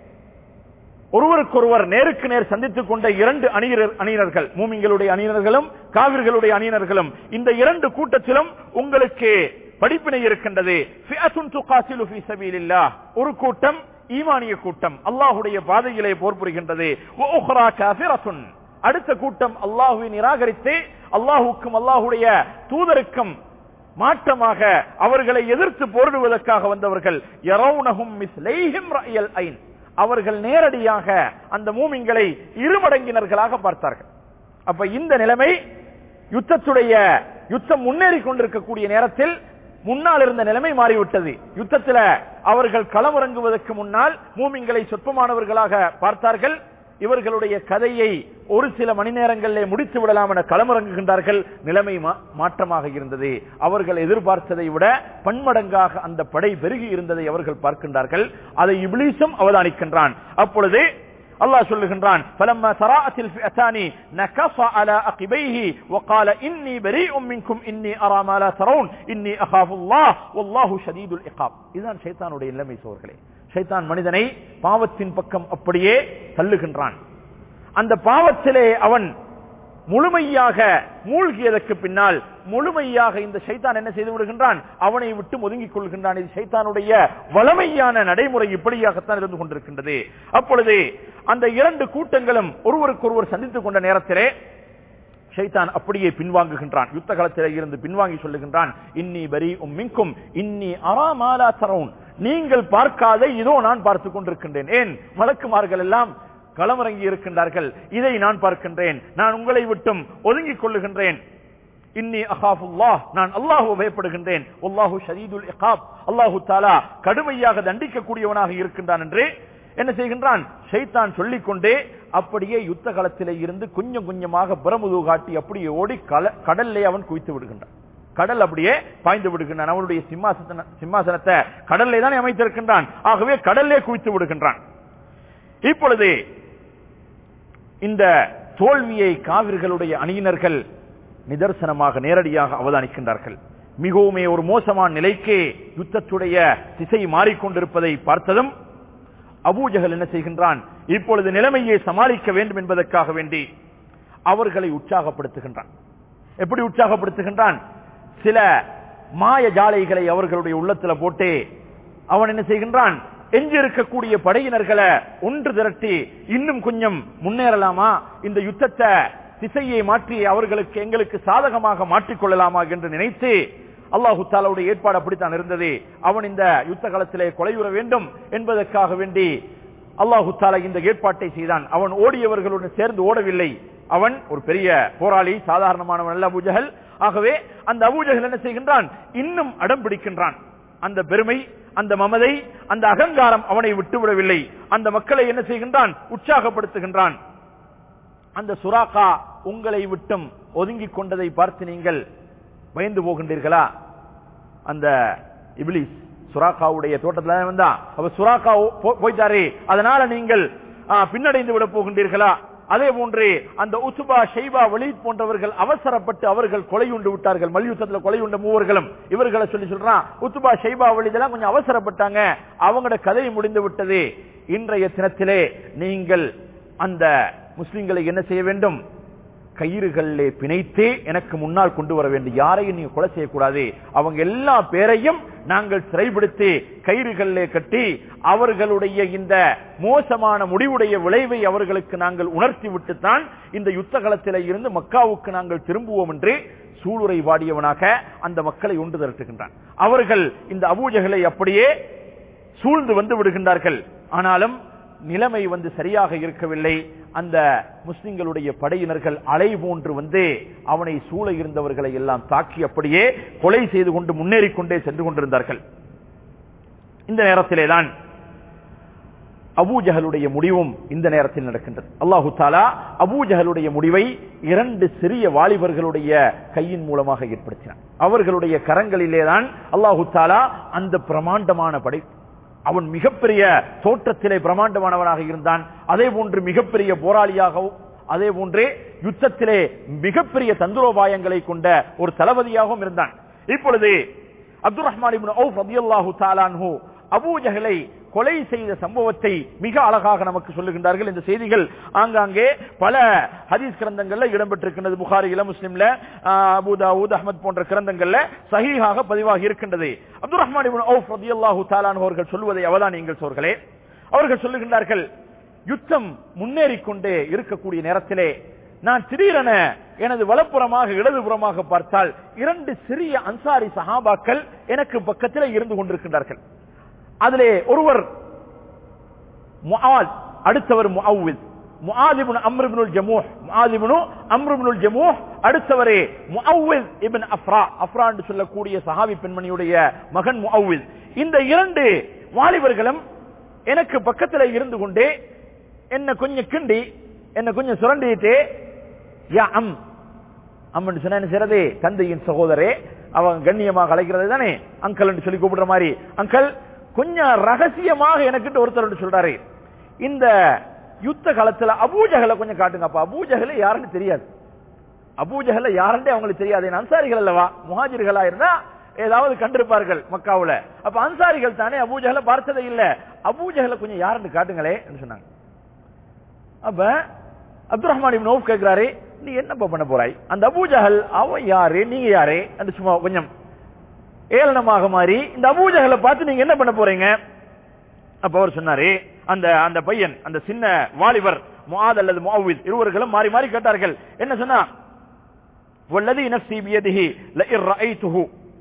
ஒருவருக்கொருவர் நேருக்கு நேர் சந்தித்துக் கொண்ட இரண்டு அணியினர் அணியினர்கள் மூமிங்களுடைய அணியினர்களும் காவிர்களுடைய அணியினர்களும் இந்த இரண்டு கூட்டத்திலும் உங்களுக்கு படிப்பினை இருக்கின்றது ஃபிஅத்துன் துகாசிலு ஃபீ சபீலில்லாஹ். ஒரு கூட்டம் ஈமானிய கூட்டம் அல்லாஹுடைய பாதையிலே போர் புரிகின்றது வ உக்ரா காஃபிரத்துன். அடுத்த கூட்டம் அல்லாஹுவை நிராகரித்து அல்லாஹுக்கும் அல்லாஹுடைய தூதருக்கும் மாற்றமாக அவர்களை எதிர்த்து போரிடுவதற்காக வந்தவர்கள் யரவுனஹும் மிஸ்லைஹிம் ரஅயல் ஐன் அவர்கள் நேரடியாக அந்த மூமிங்களை இருமடங்கினர்களாக பார்த்தார்கள் அப்ப இந்த நிலைமை யுத்தத்துடைய யுத்தம் முன்னேறி கொண்டிருக்கக்கூடிய நேரத்தில் முன்னால் இருந்த நிலைமை மாறிவிட்டது யுத்தத்தில் அவர்கள் களமிறங்குவதற்கு முன்னால் மூமிங்களை சொற்பமானவர்களாக பார்த்தார்கள் இவர்களுடைய கதையை ஒரு சில மணி நேரங்களிலே முடித்து விடலாம் என களமிறங்குகின்றார்கள் நிலைமை மா- மாற்றமாக இருந்தது அவர்கள் எதிர்பார்த்ததை விட பன்மடங்காக அந்த படை பெருகி இருந்ததை அவர்கள் பார்க்கின்றார்கள் அதை இப்லீஸும் அவதானிக்கின்றான் அப்பொழுது அல்லாஹ் சொல்லுகின்றான் فلما تراءت الفئتان نكص على عقبيه وقال اني بريء منكم اني ارى ما لا ترون اني اخاف الله والله شديد العقاب இதுதான் ஷைத்தானுடைய நிலைமை சோர்களே ஷைத்தான் மனிதனை பாவத்தின் பக்கம் அப்படியே தள்ளுகின்றான் அந்த பாவத்திலே அவன் முழுமையாக மூழ்கியதற்கு பின்னால் முழுமையாக இந்த ஷைத்தான் என்ன செய்து விடுகின்றான் அவனை விட்டு ஒதுங்கிக் கொள்கின்றான் இது ஷைத்தானுடைய வளமையான நடைமுறை இப்படியாகத்தான் இருந்து கொண்டிருக்கின்றது அப்பொழுது அந்த இரண்டு கூட்டங்களும் ஒருவருக்கொருவர் சந்தித்துக் கொண்ட நேரத்திலே ஷைத்தான் அப்படியே பின்வாங்குகின்றான் யுத்த களத்திலே இருந்து பின்வாங்கி சொல்லுகின்றான் இன்னி பரி மின்கும் இன்னி அராமாலா தரவுன் நீங்கள் பார்க்காத இதோ நான் பார்த்துக் கொண்டிருக்கின்றேன் ஏன் மலக்குமார்கள் எல்லாம் களமிறங்கி இருக்கின்றார்கள் இதை நான் பார்க்கின்றேன் நான் உங்களை விட்டும் ஒதுங்கிக் கொள்ளுகின்றேன் இன்னி அஹாஃபுல்லாஹ் நான் அல்லாஹு பயப்படுகின்றேன் அல்லாஹு ஷதீதுல் இகாப் அல்லாஹு தாலா கடுமையாக தண்டிக்கக்கூடியவனாக இருக்கின்றான் என்று என்ன செய்கின்றான் ஷைத்தான் சொல்லிக்கொண்டே அப்படியே யுத்த களத்திலே இருந்து கொஞ்சம் கொஞ்சமாக பிரமுது காட்டி அப்படியே ஓடி கல- கடல்லே அவன் குவித்து விடுகின்றான் கடல் அப்படியே பாய்ந்து விடுகின்றான் அவனுடைய சிம்மாசன சிம்மாசனத்தை கடல்லே தான் அமைத்திருக்கின்றான் ஆகவே கடல்லே குவித்து விடுகின்றான் இப்பொழுது இந்த தோல்வியை காவிர்களுடைய அணியினர்கள் நிதர்சனமாக நேரடியாக அவதானிக்கின்றார்கள் மிகவுமே ஒரு மோசமான நிலைக்கு யுத்தத்துடைய திசை மாறிக்கொண்டிருப்பதை பார்த்ததும் அபூஜகல் என்ன செய்கின்றான் இப்பொழுது நிலைமையை சமாளிக்க வேண்டும் என்பதற்காக வேண்டி அவர்களை உற்சாகப்படுத்துகின்றான் எப்படி உற்சாகப்படுத்துகின்றான் சில மாய ஜாலைகளை அவர்களுடைய உள்ளத்துல போட்டு அவன் என்ன செய்கின்றான் எஞ்சி இருக்கக்கூடிய படையினர்களை ஒன்று திரட்டி இன்னும் கொஞ்சம் முன்னேறலாமா இந்த யுத்தத்தை திசையை மாற்றி அவர்களுக்கு எங்களுக்கு சாதகமாக மாற்றிக்கொள்ளலாமா என்று நினைத்து அல்லாஹு தாலாவுடைய ஏற்பாடு அப்படித்தான் இருந்தது அவன் இந்த யுத்த காலத்திலே கொலையுற வேண்டும் என்பதற்காக வேண்டி அல்லாஹு தாலா இந்த ஏற்பாட்டை செய்தான் அவன் ஓடியவர்களுடன் சேர்ந்து ஓடவில்லை அவன் ஒரு பெரிய போராளி சாதாரணமானவன் அல்ல அபூஜகல் ஆகவே அந்த அபூஜகல் என்ன செய்கின்றான் இன்னும் அடம் பிடிக்கின்றான் அந்த பெருமை அந்த மமதை அந்த அகங்காரம் அவனை விட்டுவிடவில்லை அந்த மக்களை என்ன செய்கின்றான் உற்சாகப்படுத்துகின்றான் அந்த சுறாக்கா உங்களை விட்டும் ஒதுங்கிக் கொண்டதை பார்த்து நீங்கள் பயந்து போகின்றீர்களா அந்த இப்லீஸ் சுராக்காவுடைய தோட்டத்துல வந்தா அப்ப சுராக்கா போ- போயிட்டாரு அதனால நீங்கள் ஆ, பின்னடைந்து விட போகின்றீர்களா அதே போன்று அந்த உசுபா ஷைபா வலீத் போன்றவர்கள் அவசரப்பட்டு அவர்கள் கொலையுண்டு விட்டார்கள் மல்யுத்தத்துல கொலையுண்ட மூவர்களும் இவர்களை சொல்லி சொல்றான் உத்துபா ஷைபா வலீத் எல்லாம் கொஞ்சம் அவசரப்பட்டாங்க அவங்களோட கதை முடிந்து விட்டது இன்றைய தினத்திலே நீங்கள் அந்த முஸ்லிம்களை என்ன செய்ய வேண்டும் கயிறுகளிலே பிணைத்து எனக்கு முன்னால் கொண்டு வர வேண்டும் யாரையும் நீங்க கொலை செய்யக்கூடாது அவங்க எல்லா பேரையும் நாங்கள் சிறைபிடித்து கயிறுகளிலே கட்டி அவர்களுடைய இந்த மோசமான முடிவுடைய விளைவை அவர்களுக்கு நாங்கள் உணர்த்தி விட்டுத்தான் இந்த யுத்த களத்திலே இருந்து மக்காவுக்கு நாங்கள் திரும்புவோம் என்று சூளுரை வாடியவனாக அந்த மக்களை ஒன்று திரட்டுகின்றான் அவர்கள் இந்த அபூஜகளை அப்படியே சூழ்ந்து வந்து விடுகின்றார்கள் ஆனாலும் நிலைமை வந்து சரியாக இருக்கவில்லை அந்த முஸ்லிம்களுடைய படையினர்கள் அலை போன்று வந்து அவனை சூழ இருந்தவர்களை எல்லாம் தாக்கி அப்படியே கொலை செய்து கொண்டு முன்னேறிக் கொண்டே சென்று கொண்டிருந்தார்கள் இந்த நேரத்திலே தான் அபூஜஹலுடைய முடிவும் இந்த நேரத்தில் நடக்கின்றது அல்லாஹு தாலா அபூஜஹலுடைய முடிவை இரண்டு சிறிய வாலிபர்களுடைய கையின் மூலமாக ஏற்படுத்தினார் அவர்களுடைய கரங்களிலே தான் அல்லாஹு தாலா அந்த பிரமாண்டமான படை அவன் மிகப்பெரிய தோற்றத்திலே பிரமாண்டமானவனாக இருந்தான் அதே போன்று மிகப்பெரிய போராளியாகவும் அதே போன்றே யுத்தத்திலே மிகப்பெரிய தந்திரோபாயங்களை கொண்ட ஒரு தளபதியாகவும் இருந்தான் இப்பொழுது அப்துல் ரஹ்மான் இப்னு அவுஃப் ரலியல்லாஹு தஆலா அன்ஹு அபூ ஜஹலை கொலை செய்த சம்பவத்தை மிக அழகாக நமக்கு சொல்லுகின்றார்கள் இந்த செய்திகள் ஆங்காங்கே பல ஹதீஸ் கிரந்தங்கள்ல இடம்பெற்றிருக்கின்றது புகாரியில முஸ்லிம்ல ஆஹ், அபூ தாவூத் அஹ்மத் போன்ற கிரந்தங்கள்ல சஹீஹாக பதிவாகி இருக்கின்றது அப்துல் ரஹ்மான் இப்னு அவுஃப் ரலியல்லாஹு தஆலா அன்ஹு அவர்கள் சொல்லுவதை அவதானியுங்கள் சோர்களே அவர்கள் சொல்லுகின்றார்கள் யுத்தம் முன்னேறிக் கொண்டே இருக்கக்கூடிய நேரத்திலே நான் திடீரென எனது வலப்புறமாக இடதுபுறமாக பார்த்தால் இரண்டு சிறிய அன்சாரி சஹாபாக்கள் எனக்கு பக்கத்திலே இருந்து கொண்டிருக்கின்றார்கள் அதிலே ஒருவர் முஆத் அடுத்தவர் முஅவ்வித் முஆத் இப்னு அம்ர் இப்னுல் ஜமூஹ் முஆத் இப்னு அம்ர் இப்னுல் ஜமூஹ் அடுத்தவரே முஅவ்வித் இப்னு அஃப்ரா அஃப்ரா என்று சொல்லக்கூடிய சஹாபி பெண்மணியுடைய மகன் முஅவ்வித் இந்த இரண்டு வாலிபர்களும் எனக்கு பக்கத்தில் இருந்து கொண்டே என்ன கொஞ்சம் கிண்டி என்ன கொஞ்சம் சுரண்டிட்டு யா அம் அம்மன் சொன்ன என்ன செய்யறது தந்தையின் சகோதரே அவன் கண்ணியமாக அழைக்கிறது தானே அங்கிள் என்று சொல்லி கூப்பிடுற மாதிரி அங்கிள் கொஞ்சம் ரகசியமாக எனக்கிட்ட ஒருத்தர் ஒன்று சொல்றாரு இந்த யுத்த காலத்துல அபூஜகலை கொஞ்சம் காட்டுங்கப்பா அபூஜகலை யாருன்னு தெரியாது அபூஜகல யாருன்றே அவங்களுக்கு தெரியாது ஏன்னா அன்சாரிகள் அல்லவா முஹாஜிர்களா இருந்தா ஏதாவது கண்டிருப்பார்கள் மக்காவுல அப்ப அன்சாரிகள் தானே அபூஜகல பார்த்ததே இல்ல அபூஜகல கொஞ்சம் யாருன்னு காட்டுங்களே என்று சொன்னாங்க அப்ப அப்துல் ரஹ்மான் இப்னு அவுஃப் கேக்குறாரு நீ என்னப்பா பண்ண போறாய் அந்த அபூஜஹல் அவன் யாரு நீங்க யாரு என்று சும்மா கொஞ்சம் ஏளனமாக மாறி இந்த அபூஜஹலை பார்த்து நீங்க என்ன பண்ண போறீங்க அப்ப அவர் சொன்னாரு அந்த அந்த பையன் அந்த சின்ன வாலிபர் முஆத் அல்லது முஅவ்வித் இருவர்களும் மாறி மாறி கேட்டார்கள் என்ன சொன்னா والذي نفسي بيده لئن رأيته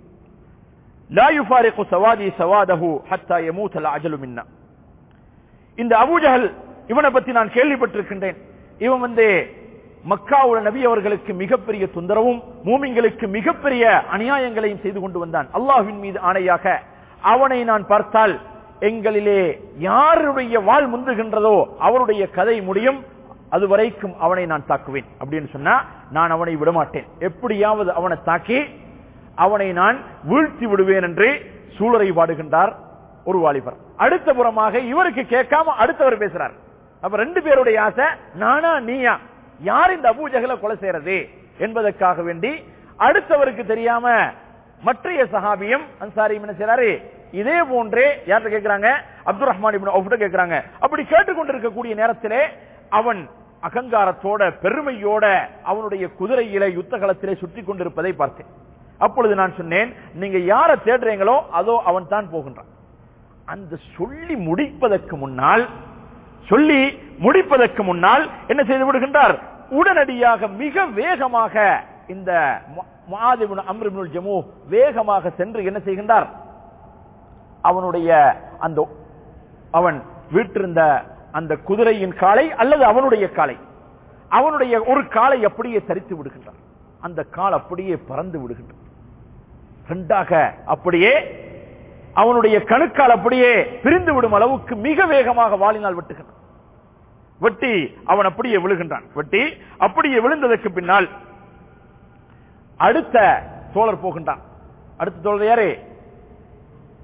لا يفارق سوادي سواده حتى يموت العجل منا இந்த அபூஜஹல் இவனை பத்தி நான் கேள்விப்பட்டிருக்கின்றேன் இவன் வந்து மக்காவுல நபி அவர்களுக்கு மிகப்பெரிய தொந்தரவும் மூமிங்களுக்கு மிகப்பெரிய அநியாயங்களையும் செய்து கொண்டு வந்தான் அல்லாஹ்வின் மீது ஆணையாக அவனை நான் பார்த்தால் எங்களிலே யாருடைய வாழ் முந்துகின்றதோ அவருடைய கதை முடியும் அது வரைக்கும் அவனை நான் தாக்குவேன் அப்படின்னு சொன்னா நான் அவனை விடமாட்டேன் எப்படியாவது அவனை தாக்கி அவனை நான் வீழ்த்தி விடுவேன் என்று சூழரை பாடுகின்றார் ஒரு வாலிபர் அடுத்த புறமாக இவருக்கு கேட்காம அடுத்தவர் பேசுறார் அப்ப ரெண்டு பேருடைய ஆசை நானா நீயா யார் இந்த அபூஜகல கொலை செய்யறது என்பதற்காக வேண்டி அடுத்தவருக்கு தெரியாம மற்றைய சஹாபியும் அன்சாரியும் என்ன செய்யறாரு இதே போன்றே யார்கிட்ட கேட்கிறாங்க அப்துல் ரஹ்மான் இப்னு அவுஃப்ட்ட கேட்கிறாங்க அப்படி கேட்டுக்கொண்டிருக்கக்கூடிய நேரத்திலே அவன் அகங்காரத்தோட பெருமையோட அவனுடைய குதிரையில யுத்த களத்திலே சுற்றி கொண்டிருப்பதை பார்த்தேன் அப்பொழுது நான் சொன்னேன் நீங்க யாரை தேடுறீங்களோ அதோ அவன் தான் போகின்றான் அந்த சொல்லி முடிப்பதற்கு முன்னால் சொல்லி முடிப்பதற்கு முன்னால் என்ன செய்து விடுகின்றார் உடனடியாக மிக வேகமாக இந்த மாதிபுன் அம்ருபுல் ஜமு வேகமாக சென்று என்ன செய்கின்றார் அவனுடைய அந்த அவன் வீட்டிருந்த அந்த குதிரையின் காலை அல்லது அவனுடைய காலை அவனுடைய ஒரு காலை அப்படியே சரித்து விடுகின்றான் அந்த கால் அப்படியே பறந்து விடுகின்றான் ரெண்டாக அப்படியே அவனுடைய கணுக்கால் அப்படியே பிரிந்து விடும் அளவுக்கு மிக வேகமாக வாளினால் வெட்டுகின்றான் வெட்டி அவன் அப்படியே விழுகின்றான் வெட்டி அப்படியே விழுந்ததற்கு பின்னால் அடுத்த தோழர் போகின்றான் அடுத்த தோழர் யாரு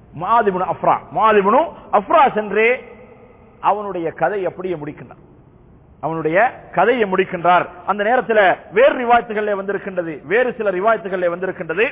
மாதிபுனு அஃப்ரா மாதிபுனு அஃப்ரா சென்று அவனுடைய கதை அப்படியே முடிக்கின்றான் அவனுடைய கதையை முடிக்கின்றார் அந்த நேரத்தில் வேறு ரிவாயத்துகளிலே வந்திருக்கின்றது வேறு சில ரிவாயத்துகளிலே வந்திருக்கின்றது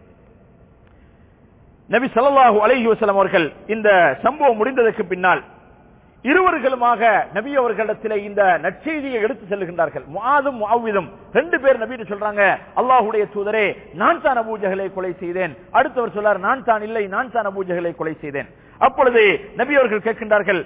நபி ஸல்லல்லாஹு அலைஹி வஸல்லம் அவர்கள் இந்த சம்பவம் முடிந்ததற்கு பின்னால் இருவர்களுமாக நபி அவர்களிடத்தில் இந்த நற்செய்தியை எடுத்து செல்லுகின்றார்கள் முஆதும் முஅவ்விதும் ரெண்டு பேர் நபி சொல்றாங்க அல்லாஹ்வுடைய தூதரே நான் தான் அபூஜஹலை கொலை செய்தேன் அடுத்தவர் சொல்லார் நான் தான் இல்லை நான் தான் அபூஜஹலை கொலை செய்தேன் அப்பொழுது நபி அவர்கள் கேட்கின்றார்கள்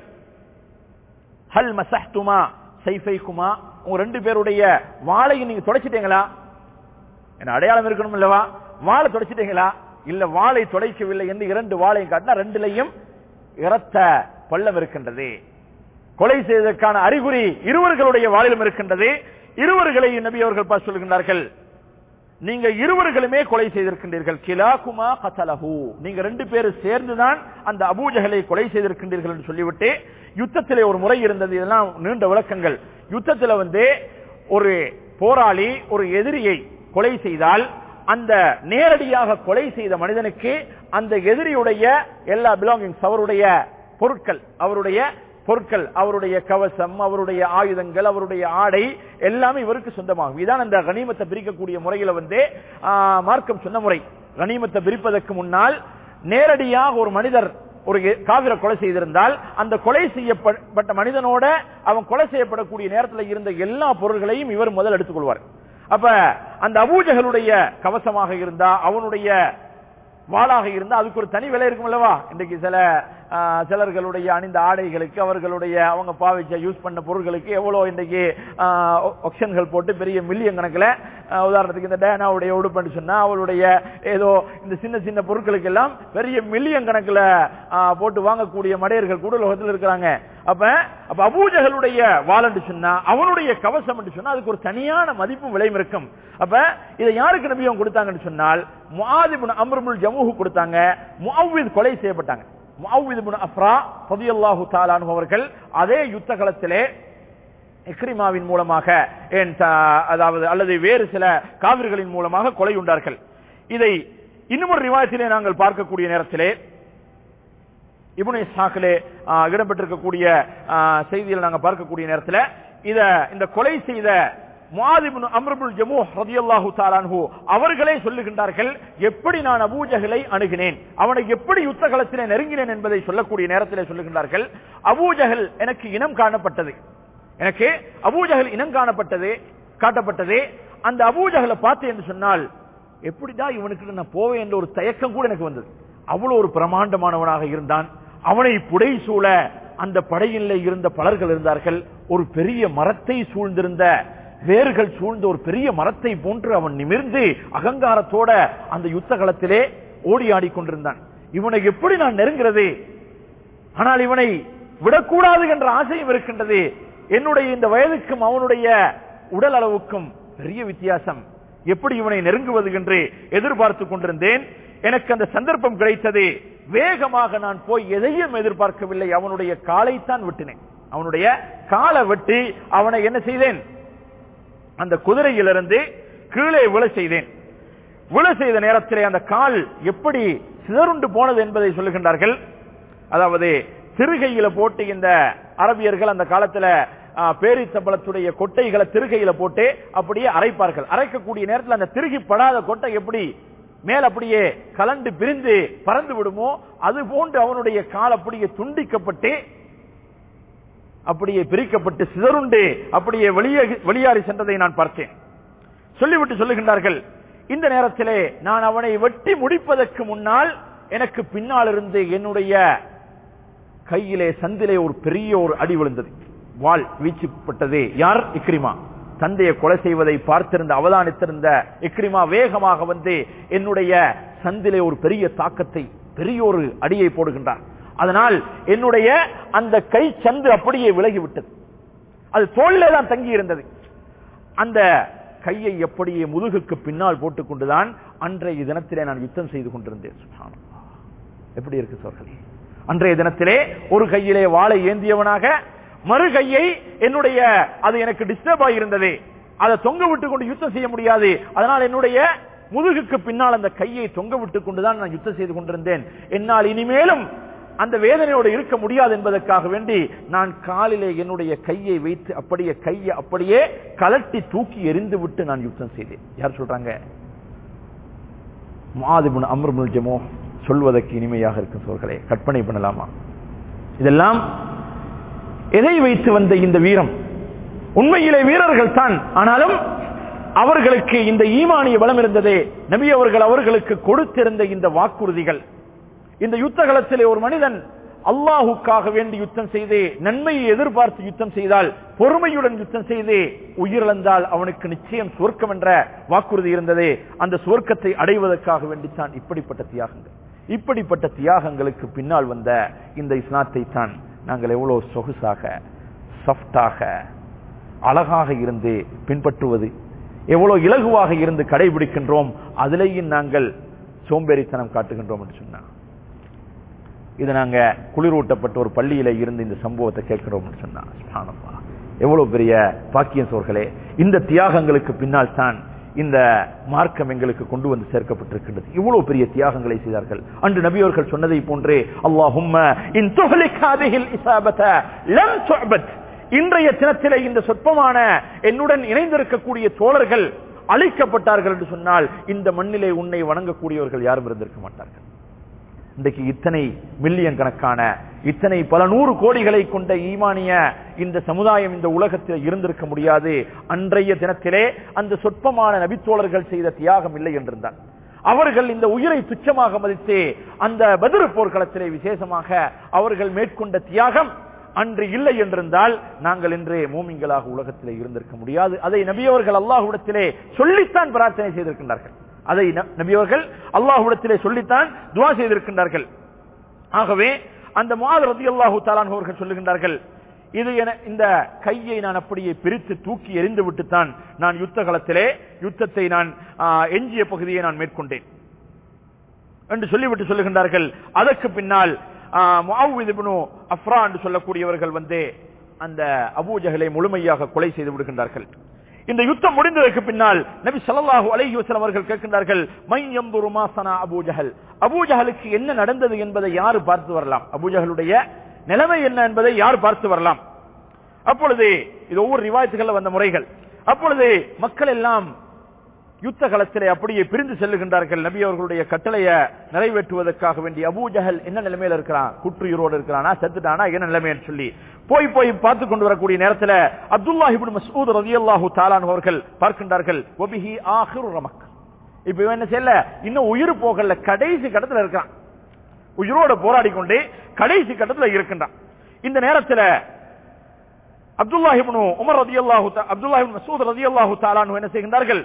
ஹல் மசஹ்துமா சைஃபைக்குமா உங்க ரெண்டு பேருடைய வாளையை நீங்க தொடச்சிட்டீங்களா என்ன அடையாளம் இருக்கணும் இல்லவா வாளை தொடச்சிட்டீங்களா இல்ல வாளை துடைக்கவில்லை என்று இரண்டு வாளையும் காட்டினா ரெண்டுலையும் இரத்த பள்ளம் இருக்கின்றது கொலை செய்ததற்கான அறிகுறி இருவர்களுடைய வாளிலும் இருக்கின்றது இருவர்களையும் நபி அவர்கள் பார்த்து சொல்கின்றார்கள் நீங்க இருவர்களுமே கொலை செய்திருக்கின்றீர்கள் கிலாகுமா கத்தலஹு நீங்க ரெண்டு பேரும் சேர்ந்துதான் அந்த அபூஜகளை கொலை செய்திருக்கின்றீர்கள் என்று சொல்லிவிட்டு யுத்தத்திலே ஒரு முறை இருந்தது இதெல்லாம் நீண்ட விளக்கங்கள் யுத்தத்தில் வந்து ஒரு போராளி ஒரு எதிரியை கொலை செய்தால் அந்த நேரடியாக கொலை செய்த மனிதனுக்கு அந்த எதிரியுடைய எல்லா பிலாங்கிங்ஸ் அவருடைய பொருட்கள் அவருடைய பொருட்கள் அவருடைய கவசம் அவருடைய ஆயுதங்கள் அவருடைய ஆடை எல்லாமே இவருக்கு சொந்தமாகும் இதான் அந்த கனிமத்தை பிரிக்கக்கூடிய முறையில வந்து ஆ, மார்க்கம் சொன்ன முறை கனிமத்தை பிரிப்பதற்கு முன்னால் நேரடியாக ஒரு மனிதர் ஒரு எ- காவிர கொலை செய்திருந்தால் அந்த கொலை செய்யப்பட்ட மனிதனோட அவன் கொலை செய்யப்படக்கூடிய நேரத்தில் இருந்த எல்லா பொருள்களையும் இவர் முதல் எடுத்துக்கொள்வார் அப்ப அந்த அபூஜகளுடைய கவசமாக இருந்தா அவனுடைய வாளாக இருந்தா அதுக்கு ஒரு தனி விலை இருக்கும் அல்லவா இன்றைக்கு சில ஆ, சிலர்களுடைய அணிந்த ஆடைகளுக்கு அவர்களுடைய அவங்க பாவிச்ச யூஸ் பண்ண பொருட்களுக்கு எவ்வளவு இன்றைக்கு ஆப்ஷன்கள் போட்டு பெரிய மில்லியன் கணக்குல ஆ, உதாரணத்துக்கு இந்த டேனாவுடைய உடுப்புன்னு சொன்னா அவளுடைய ஏதோ இந்த சின்ன சின்ன பொருட்களுக்கு எல்லாம் பெரிய மில்லியன் கணக்குல ஆ, போட்டு வாங்கக்கூடிய மடையர்கள் கூட உலகத்தில் இருக்கிறாங்க அப்ப அப்ப அபூஜகளுடைய வாளன்று சொன்னா அவனுடைய கவசம் என்று சொன்னா அதுக்கு ஒரு தனியான மதிப்பும் விலையும் இருக்கும் அப்ப இதை யாருக்கு நபியம் கொடுத்தாங்கன்னு சொன்னால் முஆதிபுன் அம்ருல் ஜமுஹு கொடுத்தாங்க முஅவ்வித் கொலை செய்யப்பட்டாங்க முஅவ்வித் இப்னு அஃப்ரா ரலியல்லாஹு தஆலா அன்ஹு அவர்கள் அதே யுத்த களத்திலே இக்ரிமாவின் மூலமாக ஏன் ச- அதாவது அல்லது வேறு சில காவிர்களின் மூலமாக கொலை உண்டார்கள் இதை இன்னும் ஒரு ரிவாயத்திலே நாங்கள் பார்க்கக்கூடிய நேரத்திலே இப்னு இஸ்ஹாக்கிலே ஆ, இடம்பெற்றிருக்கக்கூடிய ஆ, செய்தியில் நாங்கள் பார்க்கக்கூடிய நேரத்தில் இத இந்த கொலை செய்த முஆதிபுன் அம்ருபுல் ஜமூஹ் ரதியல்லாஹு தாலான்ஹு அவர்களே சொல்லுகின்றார்கள் எப்படி நான் அபூஜஹலை அணுகினேன் அவனை எப்படி யுத்த களத்திலே நெருங்கினேன் என்பதை சொல்லக்கூடிய நேரத்திலே சொல்லுகின்றார்கள் அபூஜஹல் எனக்கு இனம் காணப்பட்டது எனக்கு அபூஜஹல் இனம் காணப்பட்டது காட்டப்பட்டது அந்த அபூஜஹலை பார்த்தேன் என்று சொன்னால் எப்படிதான் இவனுக்கு நான் போவேன் என்ற ஒரு தயக்கம் கூட எனக்கு வந்தது அவ்வளவு ஒரு பிரமாண்டமானவனாக இருந்தான் அவனை புடை சூழ அந்த படையிலே இருந்த பலர்கள் இருந்தார்கள் ஒரு பெரிய மரத்தை சூழ்ந்திருந்த வேர்கள் சூழ்ந்த ஒரு பெரிய மரத்தை போன்று அவன் நிமிர்ந்து அகங்காரத்தோட அந்த யுத்த களத்திலே ஓடி ஆடிக்கொண்டிருந்தான் இவனை எப்படி நான் நெருங்கிறது ஆனால் இவனை விடக்கூடாது என்ற ஆசையும் இருக்கின்றது என்னுடைய இந்த வயதுக்கும் அவனுடைய உடல் அளவுக்கும் பெரிய வித்தியாசம் எப்படி இவனை நெருங்குவது என்று எதிர்பார்த்து கொண்டிருந்தேன் எனக்கு அந்த சந்தர்ப்பம் கிடைத்தது வேகமாக நான் போய் எதையும் எதிர்பார்க்கவில்லை அவனுடைய காலைத்தான் வெட்டினேன் அவனுடைய காலை வெட்டி அவனை என்ன செய்தேன் அந்த குதிரையிலிருந்து கீழே விழ செய்தேன் விழ செய்த நேரத்திலே அந்த கால் எப்படி சிதறுண்டு போனது என்பதை சொல்லுகின்றார்கள் அதாவது திருகையில போட்டு இந்த அரபியர்கள் அந்த காலத்துல ஆ, பேரித்தம்பளத்துடைய கொட்டைகளை திருகையில போட்டு அப்படியே அரைப்பார்கள் அரைக்கக்கூடிய நேரத்தில் அந்த திருகி படாத கொட்டை எப்படி மேல் அப்படியே கலண்டு பிரிந்து பறந்து விடுமோ அது போன்று அவனுடைய கால் அப்படியே துண்டிக்கப்பட்டு அப்படியே பிரிக்கப்பட்டு சிதறுண்டு அப்படியே வெளியே வெளியாறி சென்றதை நான் பார்த்தேன் சொல்லிவிட்டு சொல்லுகின்றார்கள் இந்த நேரத்திலே நான் அவனை வெட்டி முடிப்பதற்கு முன்னால் எனக்கு பின்னால் இருந்து என்னுடைய கையிலே சந்திலே ஒரு பெரிய ஒரு அடி விழுந்தது வாள் வீச்சுப்பட்டது யார் இக்ரிமா தந்தையை கொலை செய்வதை பார்த்திருந்த அவதானித்திருந்த இக்ரிமா வேகமாக வந்து என்னுடைய சந்திலே ஒரு பெரிய தாக்கத்தை பெரிய ஒரு அடியை போடுகின்றார் அதனால் என்னுடைய அந்த கை சந்து அப்படியே விலகிவிட்டது அது தோளிலே தான் தங்கி இருந்தது அந்த கையை எப்படியே முதுகுக்கு பின்னால் போட்டுக் கொண்டுதான் அன்றைய தினத்திலே நான் யுத்தம் செய்து கொண்டிருந்தேன் சுப்ஹானல்லாஹ். எப்படி இருக்கு சோர்களே அன்றைய தினத்திலே ஒரு கையிலே வாளை ஏந்தியவனாக மறு கையை என்னுடைய அது எனக்கு டிஸ்டர்ப் ஆகியிருந்தது அதை தொங்க விட்டு கொண்டு யுத்தம் செய்ய முடியாது அதனால் என்னுடைய முதுகுக்கு பின்னால் அந்த கையை தொங்க விட்டுக் கொண்டுதான் நான் யுத்தம் செய்து கொண்டிருந்தேன் என்னால் இனிமேலும் அந்த வேதனையோடு இருக்க முடியாது என்பதற்காக வேண்டி நான் காலிலே என்னுடைய கையை வைத்து அப்படியே கையை அப்படியே கலட்டி தூக்கி எறிந்து விட்டு நான் யுத்தம் செய்தேன் யார் சொல்றாங்க மாதிபுன் அம்ருபுல் ஜமோ சொல்வதற்கு இனிமையாக இருக்கும் சோர்களே கற்பனை பண்ணலாமா இதெல்லாம் எதை வைத்து வந்த இந்த வீரம் உண்மையிலே வீரர்கள் தான் ஆனாலும் அவர்களுக்கு இந்த ஈமானிய பலம் இருந்ததே நபி அவர்கள் அவர்களுக்கு கொடுத்திருந்த இந்த வாக்குறுதிகள் இந்த யுத்த களத்திலே ஒரு மனிதன் அல்லாஹுக்காக வேண்டி யுத்தம் செய்து நன்மையை எதிர்பார்த்து யுத்தம் செய்தால் பொறுமையுடன் யுத்தம் செய்து உயிரிழந்தால் அவனுக்கு நிச்சயம் சுவர்க்கம் என்ற வாக்குறுதி இருந்ததே அந்த சுவர்க்கத்தை அடைவதற்காக வேண்டித்தான் இப்படிப்பட்ட தியாகங்கள் இப்படிப்பட்ட தியாகங்களுக்கு பின்னால் வந்த இந்த இஸ்லாத்தை தான் நாங்கள் எவ்வளவு சொகுசாக சாஃப்டாக அழகாக இருந்து பின்பற்றுவது எவ்வளவு இலகுவாக இருந்து கடைபிடிக்கின்றோம் அதிலேயும் நாங்கள் சோம்பேறித்தனம் காட்டுகின்றோம் என்று சொன்னா இது நாங்க குளிரூட்டப்பட்ட ஒரு பள்ளியில இருந்து இந்த சம்பவத்தை கேட்கிறோம் சொன்னா சுப்ஹானல்லாஹ். எவ்வளவு பெரிய பாக்கியம் சோர்களே இந்த தியாகங்களுக்கு பின்னால் தான் இந்த மார்க்கம் எங்களுக்கு கொண்டு வந்து சேர்க்கப்பட்டிருக்கின்றது இவ்வளவு பெரிய தியாகங்களை செய்தார்கள் அன்று நபி அவர்கள் சொன்னதை போன்றே அல்லாஹும்ம இன் துஹ்லிக் ஹாதிஹில் இஸாபத லம் துஅபத் இன்றைய தினத்திலே இந்த சொற்பமான என்னுடன் இணைந்திருக்கக்கூடிய தோழர்கள் அழிக்கப்பட்டார்கள் என்று சொன்னால் இந்த மண்ணிலே உன்னை வணங்கக்கூடியவர்கள் யாரும் இருந்திருக்க மாட்டார்கள் இன்றைக்கு இத்தனை மில்லியன் கணக்கான இத்தனை பல நூறு கோடிகளை கொண்ட ஈமானிய இந்த சமுதாயம் இந்த உலகத்தில் இருந்திருக்க முடியாது அன்றைய தினத்திலே அந்த சொற்பமான நபித்தோழர்கள் செய்த தியாகம் இல்லை என்றிருந்தான் அவர்கள் இந்த உயிரை துச்சமாக மதித்து அந்த பதிரு போர்க்களத்திலே விசேஷமாக அவர்கள் மேற்கொண்ட தியாகம் அன்று இல்லை என்றிருந்தால் நாங்கள் இன்று மூமிங்களாக உலகத்திலே இருந்திருக்க முடியாது அதை நபியவர்கள் அல்லாஹ்விடத்திலே சொல்லித்தான் பிரார்த்தனை செய்திருக்கின்றார்கள் அதை ந- நபியவர்கள் அல்லாஹ்விடத்திலே சொல்லித்தான் துவா செய்திருக்கின்றார்கள் ஆகவே அந்த மாத ரதி அல்லாஹு தாலான் அவர்கள் சொல்லுகின்றார்கள் இது என இந்த கையை நான் அப்படியே பிரித்து தூக்கி எறிந்து விட்டுத்தான் நான் யுத்த களத்திலே யுத்தத்தை நான் ஆ, எஞ்சிய பகுதியை நான் மேற்கொண்டேன் என்று சொல்லிவிட்டு சொல்லுகின்றார்கள் அதற்கு பின்னால் முஅவ்வித் இப்னு அஃப்ரா என்று சொல்லக்கூடியவர்கள் வந்து அந்த அபூஜஹலை முழுமையாக கொலை செய்து விடுகின்றார்கள் இந்த யுத்தம் முடிந்ததற்கு பின்னால் நபி ஸல்லல்லாஹு அலைஹி வஸல்லம் அவர்கள் கேட்கின்றார்கள் மை யம்துரு மா சனா அபூஜஹல் அபூஜஹலுக்கு என்ன நடந்தது என்பதை யார் பார்த்து வரலாம் அபூஜஹலுடைய நிலைமை என்ன என்பதை யார் பார்த்து வரலாம் அப்பொழுது இது ஒவ்வொரு ரிவாயத்துகள்ல வந்த முறைகள் அப்பொழுது மக்கள் எல்லாம் யுத்த களத்திலே அப்படியே பிரிந்து செல்லுகின்றார்கள் நபி அவர்களுடைய கட்டளையை நிறைவேற்றுவதற்காக வேண்டி அபூஜஹல் என்ன நிலைமையில இருக்கிறான் குற்றுயிரோடு இருக்கிறானா செத்துட்டானா என்ன நிலைமைன்னு சொல்லி போய் போய் பார்த்து கொண்டு வரக்கூடிய நேரத்தில் அப்துல்லாஹி இப்னு மஸ்ஊத் ரலியல்லாஹு தஆலா அவர்கள் பார்க்கின்றார்கள் வபிஹி ஆஹிரு ரமக் இப்ப இவன் என்ன செய்யல இன்னும் உயிர் போகல கடைசி கட்டத்துல இருக்கான் உயிரோட போராடி கொண்டே கடைசி கட்டத்துல இருக்கின்றான் இந்த நேரத்தில் அப்துல்லாஹி இப்னு உமர் ரலியல்லாஹு தா- அப்துல்லாஹி இப்னு மஸ்ஊத் ரலியல்லாஹு தஆலா அன்ஹு என்ன செய்கின்றார்கள்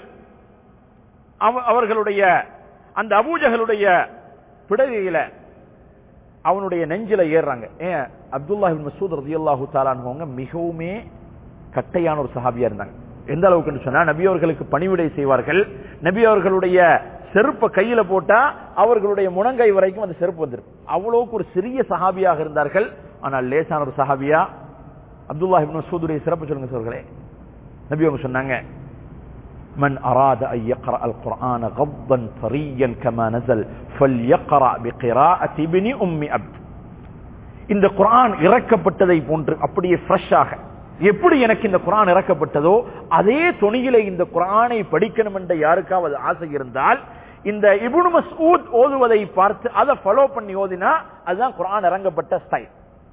அவ- அவர்களுடைய அந்த அபூஜகளுடைய பிடவையில அவனுடைய நெஞ்சில ஏறுறாங்க ஏன் அப்துல்லா இப்னு மசூத் ரலியல்லாஹு தஆலான்னு மிகவுமே கட்டையான ஒரு சஹாபியா இருந்தாங்க எந்த அளவுக்கு சொன்னா நபி அவர்களுக்கு பணிவிடை செய்வார்கள் நபி அவர்களுடைய செருப்பை கையில போட்டா அவர்களுடைய முழங்கை வரைக்கும் அந்த செருப்பு வந்துரும் அவ்வளவுக்கு ஒரு சிறிய சஹாபியாக இருந்தார்கள் ஆனால் லேசான ஒரு சஹாபியா அப்துல்லா இப்னு மசூதுடைய சிறப்பு சொல்லுங்க சொல்களே நபி அவங்க சொன்னாங்க من أراد أن يقرأ القرآن غضا طريا كما نزل فليقرأ بقراءة ابن أم عبد இந்த குர்ஆன் இறக்கப்பட்டதை போன்று அப்படியே ஃப்ரெஷ்ஷாக எப்படி எனக்கு இந்த குர்ஆன் இறக்கப்பட்டதோ அதே துணியிலே இந்த குர்ஆனை படிக்கணும் என்ற யாருக்காவது ஆசை இருந்தால் இந்த இப்னு மஸ்ஊத் ஓதுவதை பார்த்து அதை ஃபாலோ பண்ணி ஓதினா அதுதான் குர்ஆன் இறங்கப்பட்ட ஸ்டைல்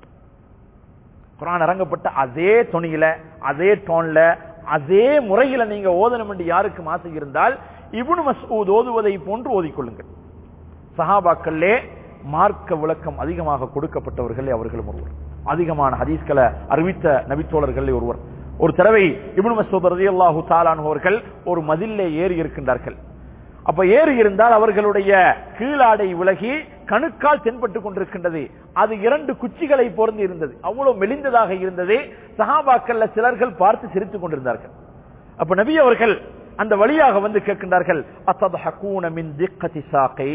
குர்ஆன் இறங்கப்பட்ட அதே துணியில அதே டோன்ல அதே முறையில நீங்க ஓதணும் என்று யாருக்கும் ஆசை இருந்தால் இப்னு மஸ்ஊத் ஓதுவதை போன்று ஓதிக்கொள்ளுங்கள் சஹாபாக்களே மார்க்க விளக்கம் அதிகமாக கொடுக்கப்பட்டவர்களே அவர்களும் ஒருவர் அதிகமான ஹதீஸ்களை அறிவித்த நபித்தோழர்களே ஒருவர் ஒரு தடவை இப்னு மஸ்ஊத் ரலியல்லாஹு தஆலான் அவர்கள் ஒரு மதிலே ஏறி இருக்கின்றார்கள் அப்ப ஏறி இருந்தால் அவர்களுடைய கீழாடை விலகி கணுக்கால் தென்பட்டு கொண்டிருக்கின்றது அது இரண்டு குச்சிகளை பொருந்தி இருந்தது அவ்வளவு மெலிந்ததாக இருந்தது சஹாபாக்கள்ல சிலர்கள் பார்த்து சிரித்துக் கொண்டிருந்தார்கள் அப்ப நபி அவர்கள் அந்த வழியாக வந்து கேட்கின்றார்கள் அத்ததஹகூன மின் திக்கதி சாக்கை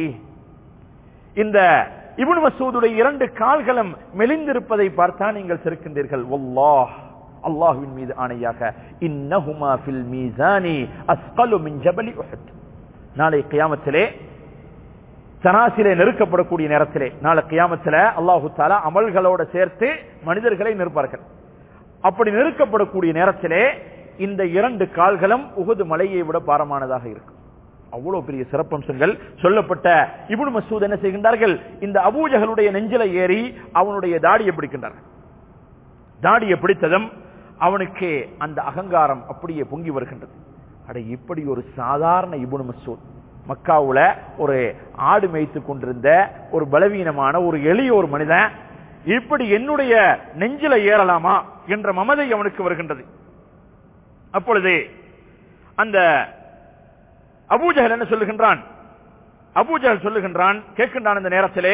இந்த இப்னு மசூதுடைய இரண்டு கால்களும் மெலிந்திருப்பதை பார்த்தா நீங்கள் சிரிக்கின்றீர்கள் வல்லாஹ் அல்லாஹ்வின் மீது ஆணையாக இன்னஹுமா ஃபில் மீசானி அஸ்கலு மின் ஜபலி உஹத் நாளை கியாமத்திலே தராசிலே நெருக்கப்படக்கூடிய நேரத்திலே நாளை கியாமத்தில அல்லாஹு தாலா அமல்களோட சேர்த்து மனிதர்களை நிற்பார்கள் அப்படி நெருக்கப்படக்கூடிய நேரத்திலே இந்த இரண்டு கால்களும் உகுது மலையை விட பாரமானதாக இருக்கும் அவ்வளவு பெரிய சிறப்பம்சங்கள் சொல்லப்பட்ட இபுன் மசூத் என்ன செய்கின்றார்கள் இந்த அபூஜகளுடைய நெஞ்சில ஏறி அவனுடைய தாடியை பிடிக்கின்றார்கள் தாடியை பிடித்ததும் அவனுக்கு அந்த அகங்காரம் அப்படியே பொங்கி வருகின்றது அட இப்படி ஒரு சாதாரண இபுன் மசூத் மக்காவுல ஒரு ஆடு மேய்த்து கொண்டிருந்த ஒரு பலவீனமான ஒரு எளிய ஒரு மனிதன் இப்படி என்னுடைய நெஞ்சில ஏறலாமா என்ற மமதை அவனுக்கு வருகின்றது அப்பொழுது அந்த அபூஜகல் என்ன சொல்லுகின்றான் அபூஜகல் சொல்லுகின்றான் கேட்கின்றான் இந்த நேரத்திலே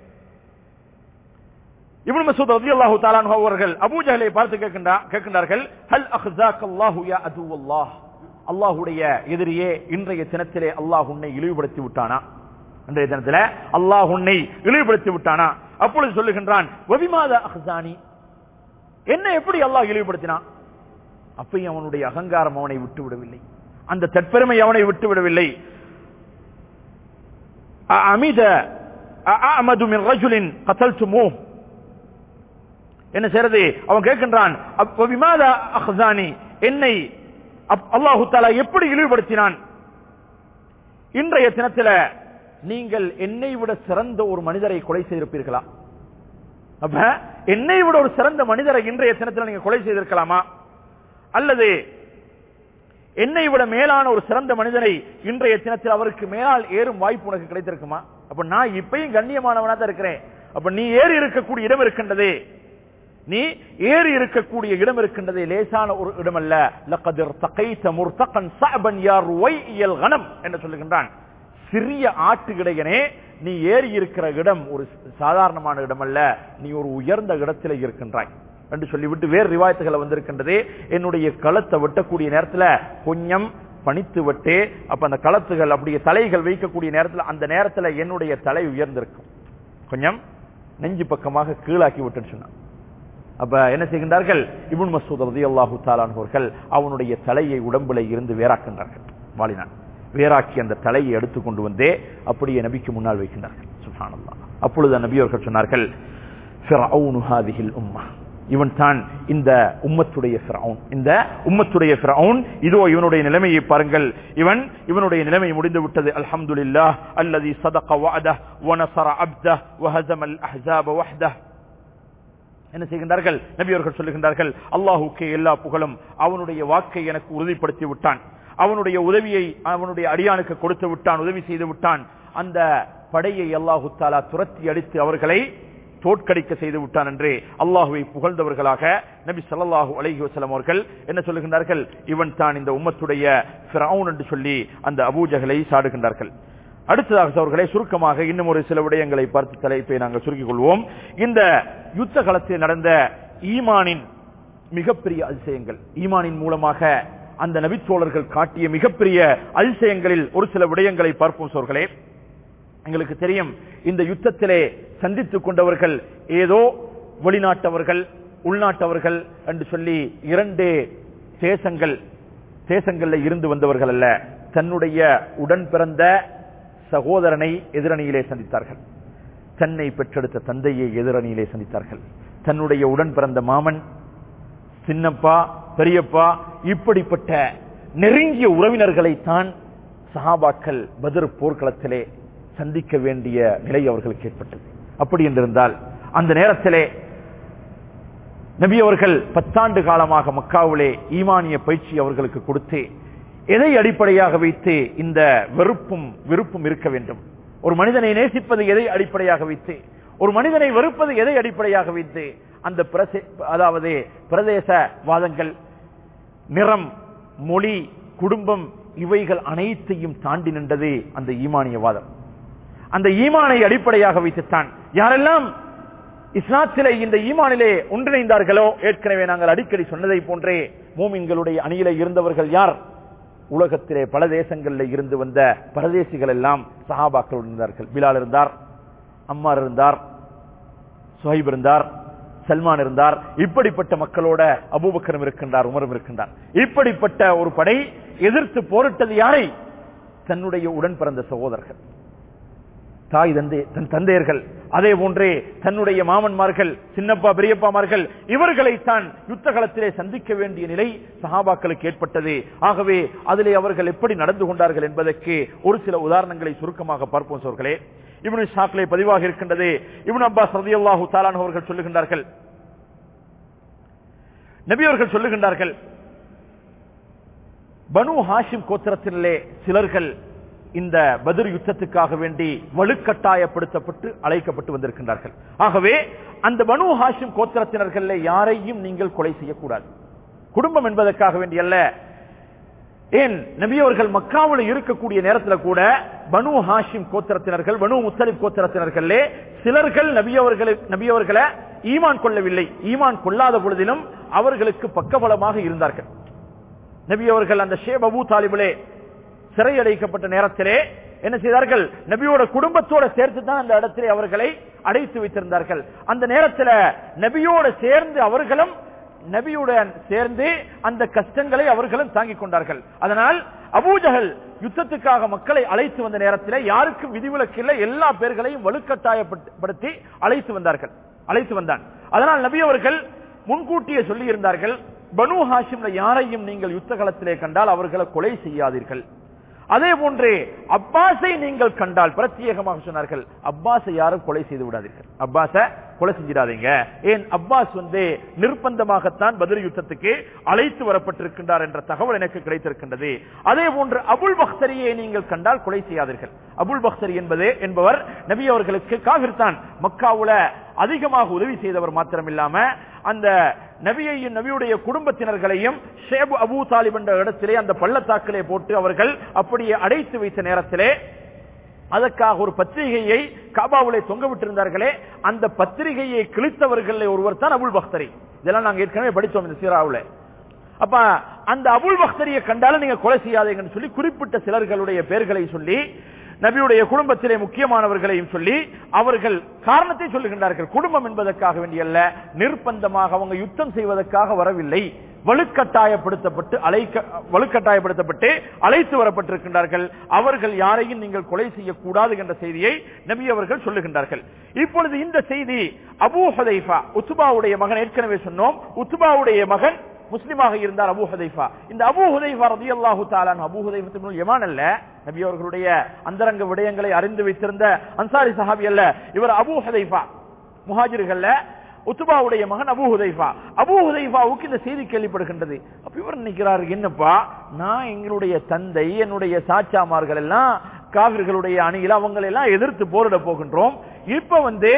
இப்னு மசூத் ரலியல்லாஹு தஆலா அன்ஹு அவர்கள் அபூஜஹலை பார்த்து கேட்கின்றா கேட்கின்றார்கள் ஹல் அஹ்ஸாக அல்லாஹு யா அதுவல்லாஹ் அல்லாஹ்வுடைய எதிரியே இன்றைய தினத்திலே அல்லாஹ் உன்னை இழிவுபடுத்தி விட்டானா இன்றைய தினத்திலே அல்லாஹ் உன்னை இழிவுபடுத்தி விட்டானா அப்பொழுது சொல்லுகின்றான் வபிமாத அஹ்ஸானி என்ன எப்படி அல்லாஹ் இழிவுபடுத்தினான் அப்பயும் அவனுடைய அகங்காரம் அவனை விட்டு விடவில்லை அந்த தற்பெருமை அவனை விட்டு விடவில்லை அமித அமது மின் ரஜுலின் கத்தல்துமோ என்ன செய்யறது அவன் கேட்கின்றான் விமாதா அஹ்சானி என்னை அல்லாஹு தாலா எப்படி இழிவுபடுத்தினான் இன்றைய தினத்தில் நீங்கள் என்னை விட சிறந்த ஒரு மனிதரை கொலை செய்திருப்பீர்களா அப்ப என்னை விட ஒரு சிறந்த மனிதரை இன்றைய தினத்தில் நீங்க கொலை செய்திருக்கலாமா அல்லது என்னை விட மேலான ஒரு சிறந்த மனிதனை இன்றைய தினத்தில் அவருக்கு மேலால் ஏறும் வாய்ப்பு உனக்கு கிடைத்திருக்குமா அப்ப நான் இப்பயும் கண்ணியமானவனா தான் இருக்கிறேன் அப்ப நீ ஏறி இருக்கக்கூடிய இடம் இருக்கின்றதே நீ ஏறி இருக்கக்கூடிய இடம் இருக்கின்றதே லேசான ஒரு இடம் அல்ல லக்கதிர் தகைத்த முர்தகன் சஅபன் யார் ருவையல் கணம் என்று சொல்லுகின்றான் சிறிய ஆட்டுக்கிடையனே நீ ஏறி இருக்கிற இடம் ஒரு சாதாரணமான இடம் அல்ல நீ ஒரு உயர்ந்த இடத்துல இருக்கின்றாய் என்று சொல்லிவிட்டு வேறு ரிவாயத்துகளை வந்திருக்கின்றது என்னுடைய களத்தை வெட்டக்கூடிய நேரத்துல கொஞ்சம் பணித்து விட்டு அப்ப அந்த களத்துகள் அப்படியே தலைகள் வைக்கக்கூடிய நேரத்தில் அந்த நேரத்தில் என்னுடைய தலை உயர்ந்திருக்கும் கொஞ்சம் நெஞ்சு பக்கமாக கீழாக்கி விட்டுன்னு சொன்னான் அப்ப என்ன செய்கின்றார்கள் இபுன் மசூத் ரதி அல்லாஹு தாலானவர்கள் அவனுடைய தலையை உடம்புல இருந்து வேறாக்கின்றார்கள் வாலினான் வேறாக்கி அந்த தலையை எடுத்து கொண்டு வந்தே அப்படியே நபிக்கு முன்னால் வைக்கின்றார்கள் சுஹானல்லா அப்பொழுது நபி அவர்கள் சொன்னார்கள் உம்மா இவன் தான் இந்த உம்மத்துடைய ஃபிரௌன் இந்த உம்மத்துடைய ஃபிரௌன் இதோ இவனுடைய நிலைமையை பாருங்கள் இவன் இவனுடைய நிலைமை முடிந்து விட்டது அல்ஹம்துலில்லாஹ் அல்லதி சதக வஅதஹ் வனஸர அப்தஹ் வஹஸம அல் அஹ்ஸாப வஹ்தஹ் என்ன செய்கின்றார்கள் நபி அவர்கள் சொல்லுகின்றார்கள் அல்லாஹுக்கே எல்லா புகழும் அவனுடைய வாக்கை எனக்கு உறுதிப்படுத்தி விட்டான் அவனுடைய உதவியை அவனுடைய அடியானுக்கு கொடுத்து விட்டான் உதவி செய்து விட்டான் அந்த படையை அல்லாஹு தாலா துரத்தி அடித்து அவர்களை தோற்கடிக்க செய்து விட்டான் என்று அல்லாஹுவை புகழ்ந்தவர்களாக நபி சல்லாஹூ அலஹி வசலம் அவர்கள் என்ன சொல்லுகின்றார்கள் இவன் தான் இந்த உம்மத்துடைய ஃபிரௌன் என்று சொல்லி அந்த அபூஜகளை சாடுகின்றார்கள் அடுத்ததாக அவர்களை சுருக்கமாக இன்னும் ஒரு சில விடயங்களை பார்த்து தலைப்பை நாங்கள் சுருக்கிக் கொள்வோம் இந்த யுத்த களத்தில் நடந்த ஈமானின் மிகப்பெரிய அதிசயங்கள் ஈமானின் மூலமாக அந்த நபித்தோழர்கள் காட்டிய மிகப்பெரிய அதிசயங்களில் ஒரு சில விடயங்களை பார்ப்போம் சோர்களே எங்களுக்கு தெரியும் இந்த யுத்தத்திலே சந்தித்துக் கொண்டவர்கள் ஏதோ வெளிநாட்டவர்கள் உள்நாட்டவர்கள் என்று சொல்லி இரண்டு தேசங்கள் தேசங்கள்ல இருந்து வந்தவர்கள் அல்ல தன்னுடைய உடன் பிறந்த சகோதரனை எதிரணியிலே சந்தித்தார்கள் தன்னை பெற்றெடுத்த தந்தையை எதிரணியிலே சந்தித்தார்கள் தன்னுடைய உடன் பிறந்த மாமன் சின்னப்பா பெரியப்பா இப்படிப்பட்ட நெருங்கிய உறவினர்களை தான் சஹாபாக்கள் பதிர் போர்க்களத்திலே சந்திக்க வேண்டிய நிலை அவர்களுக்கு ஏற்பட்டது அப்படி என்றிருந்தால் அந்த நேரத்திலே நபி அவர்கள் பத்தாண்டு காலமாக மக்காவிலே ஈமானிய பயிற்சி அவர்களுக்கு கொடுத்து எதை அடிப்படையாக வைத்து இந்த வெறுப்பும் விருப்பும் இருக்க வேண்டும் ஒரு மனிதனை நேசிப்பது எதை அடிப்படையாக வைத்து ஒரு மனிதனை வெறுப்பது எதை அடிப்படையாக வைத்து அந்த அதாவது பிரதேச வாதங்கள் நிறம் மொழி குடும்பம் இவைகள் அனைத்தையும் தாண்டி நின்றது அந்த ஈமானிய வாதம் அந்த ஈமானை அடிப்படையாக வைத்துத்தான் யாரெல்லாம் இஸ்லாத்திலே இந்த ஈமானிலே ஒன்றிணைந்தார்களோ ஏற்கனவே நாங்கள் அடிக்கடி சொன்னதை போன்றே மூமின்களுடைய அணியிலே இருந்தவர்கள் யார் உலகத்திலே பல தேசங்களில் இருந்து வந்த பரதேசிகள் எல்லாம் சஹாபாக்கள் இருந்தார்கள் பிலால் இருந்தார் அம்மார் இருந்தார் சுஹைப் இருந்தார் சல்மான் இருந்தார் இப்படிப்பட்ட மக்களோட அபூபக்கரும் இருக்கின்றார் உமரும் இருக்கின்றார் இப்படிப்பட்ட ஒரு படை எதிர்த்து போரிட்டது யாரை தன்னுடைய உடன் பிறந்த சகோதரர்கள் தாய் தந்தை தன் தந்தையர்கள் அதே போன்றே தன்னுடைய மாமன்மார்கள் சின்னப்பா பெரியப்பாமார்கள் இவர்களைத்தான் யுத்த களத்திலே சந்திக்க வேண்டிய நிலை சஹாபாக்களுக்கு ஏற்பட்டது ஆகவே அதிலே அவர்கள் எப்படி நடந்து கொண்டார்கள் என்பதற்கு ஒரு சில உதாரணங்களை சுருக்கமாக பார்ப்போம் சோர்களே இவனு ஷாக்லே பதிவாக இருக்கின்றது இவன் அப்பாஸ் ரதியல்லாஹு தாலான் அவர்கள் சொல்லுகின்றார்கள் நபி அவர்கள் சொல்லுகின்றார்கள் பனு ஹாஷிம் கோத்திரத்திலே சிலர்கள் இந்த பதிர் யுத்தத்துக்காக வேண்டி வலுக்கட்டாயப்படுத்தப்பட்டு அழைக்கப்பட்டு வந்திருக்கின்றார்கள் ஆகவே அந்த பனு ஹாஷிம் கோத்திரத்தினர்கள் யாரையும் நீங்கள் கொலை செய்யக்கூடாது குடும்பம் என்பதற்காக வேண்டி அல்ல ஏன் நபியவர்கள் மக்காவில் இருக்கக்கூடிய நேரத்தில் கூட பனு ஹாஷிம் கோத்திரத்தினர்கள் பனு முத்தலிப் கோத்திரத்தினர்களே சிலர்கள் நபியவர்களை நபியவர்களை ஈமான் கொள்ளவில்லை ஈமான் கொள்ளாத பொழுதிலும் அவர்களுக்கு பக்கபலமாக இருந்தார்கள் நபி அவர்கள் அந்த ஷேப் அபு தாலிபிலே சிறையடைக்கப்பட்ட நேரத்திலே என்ன செய்தார்கள் நபியோட குடும்பத்தோட சேர்த்து தான் அந்த இடத்திலே அவர்களை அடைத்து வைத்திருந்தார்கள் அந்த நேரத்தில் நபியோட சேர்ந்து அவர்களும் நபியுடன் சேர்ந்து அந்த கஷ்டங்களை அவர்களும் தாங்கிக் கொண்டார்கள் அதனால் அபூஜகல் யுத்தத்துக்காக மக்களை அழைத்து வந்த நேரத்தில் யாருக்கும் விதிவிலக்கு இல்லை எல்லா பேர்களையும் வலுக்கட்டாயப்படுத்தி அழைத்து வந்தார்கள் அழைத்து வந்தான் அதனால் நபி அவர்கள் முன்கூட்டியே சொல்லி இருந்தார்கள் பனு ஹாஷிம்ல யாரையும் நீங்கள் யுத்த களத்திலே கண்டால் அவர்களை கொலை செய்யாதீர்கள் அதே போன்றே அப்பாஸை நீங்கள் கண்டால் பிரத்யேகமாக சொன்னார்கள் அப்பாஸை யாரும் கொலை செய்து விடாதீர்கள் அப்பாஸ கொலை செஞ்சிடாதீங்க ஏன் அப்பாஸ் வந்து நிர்பந்தமாகத்தான் பதில் யுத்தத்துக்கு அழைத்து வரப்பட்டிருக்கின்றார் என்ற தகவல் எனக்கு கிடைத்திருக்கின்றது அதே போன்று அபுல் பக்தரியை நீங்கள் கண்டால் கொலை செய்யாதீர்கள் அபுல் பக்தரி என்பது என்பவர் நபி அவர்களுக்கு காவிர்தான் மக்காவுல அதிகமாக உதவி செய்தவர் மாத்திரமில்லாம அந்த நபியையும் நபியுடைய குடும்பத்தினர்களையும் ஷேபு அபு தாலிப் என்ற இடத்திலே அந்த பள்ளத்தாக்கிலே போட்டு அவர்கள் அப்படியே அடைத்து வைத்த நேரத்திலே அதற்காக ஒரு பத்திரிகையை காபாவிலே தொங்க விட்டிருந்தார்களே அந்த பத்திரிகையை கிழித்தவர்கள் ஒருவர் தான் அபுல் பக்தரி இதெல்லாம் நாங்க ஏற்கனவே படித்தோம் இந்த சீராவுல அப்ப அந்த அபுல் பக்தரியை கண்டாலும் நீங்க கொலை செய்யாதீங்கன்னு சொல்லி குறிப்பிட்ட சிலர்களுடைய பெயர்களை சொல்லி நபியுடைய குடும்பத்திலே முக்கியமானவர்களையும் சொல்லி அவர்கள் காரணத்தை சொல்லுகின்றார்கள் குடும்பம் என்பதற்காக வேண்டியல்ல நிர்பந்தமாக அவங்க யுத்தம் செய்வதற்காக வரவில்லை வலுக்கட்டாயப்படுத்தப்பட்டு அழைக்க வலுக்கட்டாயப்படுத்தப்பட்டு அழைத்து வரப்பட்டிருக்கின்றார்கள் அவர்கள் யாரையும் நீங்கள் கொலை செய்யக்கூடாது என்ற செய்தியை நபி அவர்கள் சொல்லுகின்றார்கள் இப்பொழுது இந்த செய்தி அபூ ஹதைஃபா உத்துபாவுடைய மகன் ஏற்கனவே சொன்னோம் உத்துபாவுடைய மகன் முஸ்லிமாக இருந்தார் அபு ஹதைஃபா இந்த அபு ஹுதைஃபா ரதியல்லாஹு தாலான் அபு ஹுதைஃபா யமான் அல்ல நபி அவர்களுடைய அந்தரங்க விடயங்களை அறிந்து வைத்திருந்த அன்சாரி சஹாபி அல்ல இவர் அபு ஹதைஃபா முஹாஜிர்கள்ல உத்துபாவுடைய மகன் அபு ஹுதைஃபா அபு ஹுதைஃபாவுக்கு இந்த செய்தி கேள்விப்படுகின்றது அப்ப இவர் நினைக்கிறார் என்னப்பா நான் எங்களுடைய தந்தை என்னுடைய சாச்சாமார்கள் எல்லாம் காவிர்களுடைய அணியில் அவங்களை எல்லாம் எதிர்த்து போரிட போகின்றோம் இப்ப வந்து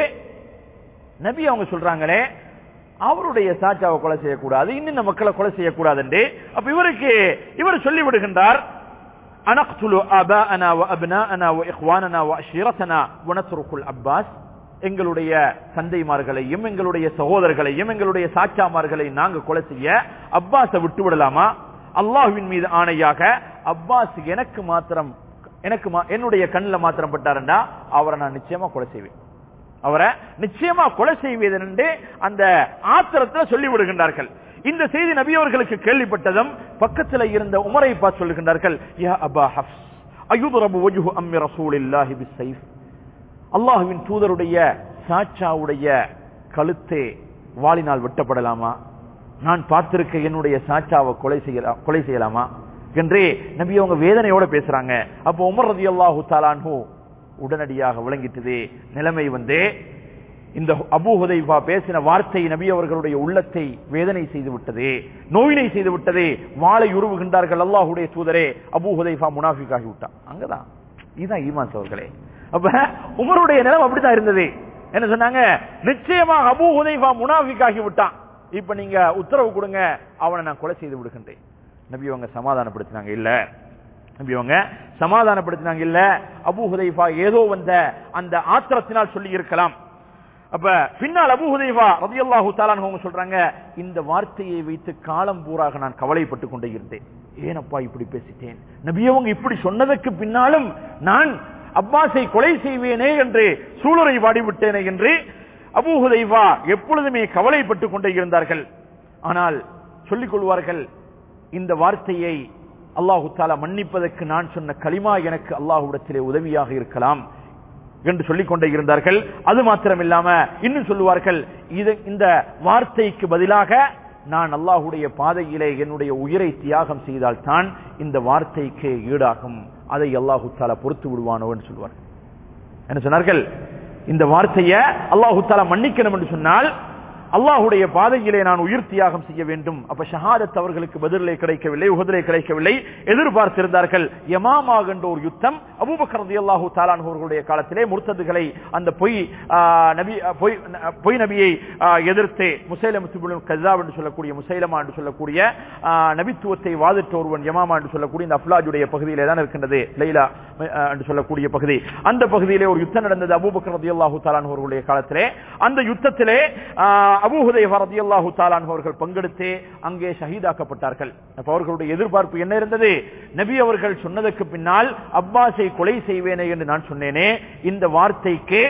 நபி அவங்க சொல்றாங்களே அவருடைய சாச்சாவை கொலை செய்யக்கூடாது இன்னும் மக்களை கொலை செய்யக்கூடாது என்று அப்ப இவருக்கு இவர் சொல்லி விடுகின்றார் அனக்துலு அபாஅனா வ அப்னாஅனா வ இக்வானனா வ அஷீரத்தனா வ நத்ருகுல் அப்பாஸ் எங்களுடைய தந்தைமார்களையும் எங்களுடைய சகோதரர்களையும் எங்களுடைய சாச்சாமார்களை நாங்க கொலை செய்ய அப்பாஸை விட்டு விடலாமா அல்லாஹுவின் மீது ஆணையாக அப்பாஸ் எனக்கு மாத்திரம் எனக்கு என்னுடைய கண்ணில் மாத்திரம் பட்டாருண்டா அவரை நான் நிச்சயமா கொலை செய்வேன் அவரை நிச்சயமா கொலை செய்வது என்று அந்த ஆத்திரத்தில் சொல்லி விடுகின்றார்கள் இந்த செய்தி நபி அவர்களுக்கு கேள்விப்பட்டதும் பக்கத்தில் இருந்த உமரை பார்த்து சொல்லுகின்றார்கள் யா அபா ஹப்ஸ் அயுதரபு வஜுஹு அம்மி ரசூலில்லாஹி பிஸ்ஸைஃப் அல்லாஹுவின் தூதருடைய சாச்சாவுடைய கழுத்தே வாளினால் வெட்டப்படலாமா நான் பார்த்திருக்க என்னுடைய சாச்சாவை கொலை செய்யலாம் கொலை செய்யலாமா என்றே நபி அவங்க வேதனையோட பேசுறாங்க அப்போ உமர் ரதி அல்லாஹு தாலான்ஹூ உடனடியாக விளங்கிட்டது நிலைமை வந்து இந்த அபு ஹுதைஃபா பேசின வார்த்தை நபி அவர்களுடைய உள்ளத்தை வேதனை செய்து விட்டது நோயினை செய்து விட்டது வாளை உருவுகின்றார்கள் அல்லாஹுடைய தூதரே அபு ஹுதைஃபா முனாஃபிக் ஆகி விட்டான் அங்கதான் இதுதான் ஈமான் அவர்களே அப்ப உமருடைய நிலம் அப்படித்தான் இருந்தது என்ன சொன்னாங்க நிச்சயமாக அபு ஹுதைஃபா முனாஃபிக் ஆகி விட்டான் இப்ப நீங்க உத்தரவு கொடுங்க அவனை நான் கொலை செய்து விடுகின்றேன் நபி அவங்க சமாதானப்படுத்தினாங்க இல்ல நபி அவங்க சமாதானப்படுத்தினாங்க இல்ல அபு ஹுதைஃபா ஏதோ வந்த அந்த ஆத்திரத்தினால் சொல்லி இருக்கலாம் அப்ப பின்னால் அபு ஹுதைஃபா ரதியல்லாஹு தாலான் அவங்க சொல்றாங்க இந்த வார்த்தையை வைத்து காலம் பூராக நான் கவலைப்பட்டு கொண்டே இருந்தேன் ஏனப்பா இப்படி பேசிட்டேன் நபியவங்க இப்படி சொன்னதற்கு பின்னாலும் நான் அப்பாஸை கொலை செய்வேனே என்று சூளுரை வாடிவிட்டேனே என்று அபு ஹுதைஃபா எப்பொழுதுமே கவலைப்பட்டு கொண்டே இருந்தார்கள் ஆனால் சொல்லிக் கொள்வார்கள் இந்த வார்த்தையை அல்லாஹு தாலா மன்னிப்பதற்கு நான் சொன்ன களிமா எனக்கு அல்லாஹுடத்திலே உதவியாக இருக்கலாம் என்று சொல்லிக் கொண்டே இருந்தார்கள் அது மாத்திரம் இல்லாம இன்னும் சொல்லுவார்கள் இது இந்த வார்த்தைக்கு பதிலாக நான் அல்லாஹுடைய பாதையிலே என்னுடைய உயிரை தியாகம் செய்தால் தான் இந்த வார்த்தைக்கு ஈடாகும் அதை அல்லாஹு தாலா பொறுத்து விடுவானோ என்று சொல்லுவார் என்ன சொன்னார்கள் இந்த வார்த்தையை அல்லாஹு தாலா மன்னிக்கணும் என்று சொன்னால் அல்லாஹுடைய பாதையிலே நான் உயிர் தியாகம் செய்ய வேண்டும் அப்ப ஷஹாதத் அவர்களுக்கு பதிலே கிடைக்கவில்லை உகதிலே கிடைக்கவில்லை எதிர்பார்த்திருந்தார்கள் யமாமாக என்ற ஒரு யுத்தம் அபூபக்கர் ரலியல்லாஹு தாலான் அவர்களுடைய காலத்திலே முர்த்ததுகளை அந்த பொய் ஆ, நபி ஆ, பொய் ஆ, பொய் நபியை ஆ, எதிர்த்து முசைலம் கசாப் என்று சொல்லக்கூடிய முசைலமா என்று சொல்லக்கூடிய ஆ, நபித்துவத்தை வாதிட்ட ஒருவன் யமாமா என்று சொல்லக்கூடிய இந்த அப்லாஜுடைய பகுதியிலே தான் இருக்கின்றது லைலா ஆ, என்று சொல்லக்கூடிய பகுதி அந்த பகுதியிலே ஒரு யுத்தம் நடந்தது அபூபக்கர் ரலியல்லாஹு தாலான் அவர்களுடைய காலத்திலே அந்த யுத்தத்திலே ஆ, அபூ ஹுதைஃபா ரலியல்லாஹு தாலான் அவர்கள் பங்கெடுத்து அங்கே ஷஹீதாக்கப்பட்டார்கள் அப்ப அவர்களுடைய எதிர்பார்ப்பு என்ன இருந்தது நபி அவர்கள் சொன்னதற்கு பின்னால் அப்பாஸை கொலை செய்வேனே என்று நான் சொன்னேனே இந்த வார்த்தைக்கு